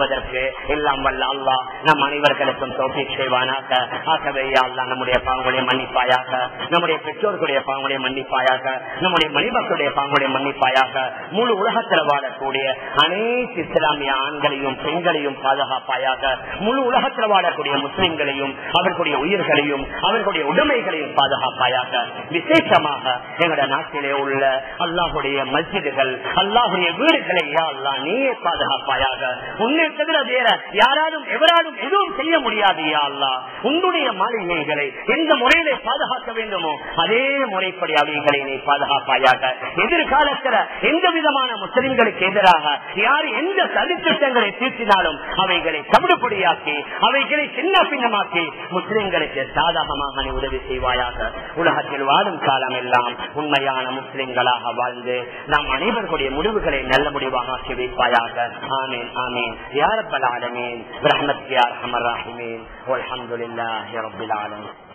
எல்லாம் வல்ல அல்லா நம் அனைவர்களுக்கும் தோப்பி செய்வானாக ஆகவே யா அல்லா நம்முடைய பாவங்களை மன்னிப்பாயாக நம்முடைய பெற்றோர்களுடைய பாவங்களை மன்னிப்பாயாக நம்முடைய மணிமக்களுடைய பாவங்களை மன்னிப்பாயாக முழு உலகத்தில் வாழக்கூடிய அனைத்து இஸ்லாமிய ஆண்களையும் பெண்களையும் பாதுகாப்பாயாக முழு உலகத்தில் வாழக்கூடிய முஸ்லிம்களையும் அவர்களுடைய உயிர்களையும் அவர்களுடைய உடைமைகளையும் பாதுகாப்பாயாக விசேஷமாக எங்களுடைய நாட்டிலே உள்ள அல்லாஹுடைய மஸ்ஜிதுகள் அல்லாஹுடைய வீடுகளை யா அல்லா நீயே பாதுகாப்பாயாக உன்னை தவிர வேற யாராலும் எவராலும் எதுவும் செய்ய முடியாது யா அல்லா உன்னுடைய மாளிகைகளை எந்த முறையிலே பாதுகாக்க வேண்டுமோ அதே முறைப்படி அவைகளை நீ பாதுகாப்பாயாக எதிர்காலத்தில் எந்த விதமான முஸ்லிம்களுக்கு எதிராக யார் எந்த சதித்திட்டங்களை தீர்த்தினாலும் அவைகளை தவிடுபடியாக்கி அவைகளை சின்ன பின்னமாக்கி முஸ்லிம்களுக்கு சாதகமாக நீ உதவி செய்வாயாக உலகத்தில் வாழும் காலம் எல்லாம் உண்மையான முஸ்லிம்களாக வாழ்ந்து நாம் அனைவர்களுடைய முடிவுகளை நல்ல முடிவாக ஆக்கி வைப்பாயாக ஆமீன் ஆமீன் யார் பல ஆலமீன் ரஹமத் யார் அமர் ராஹிமீன் அல்ஹம்துலில்லாஹி ரப்பில் ஆலமீன்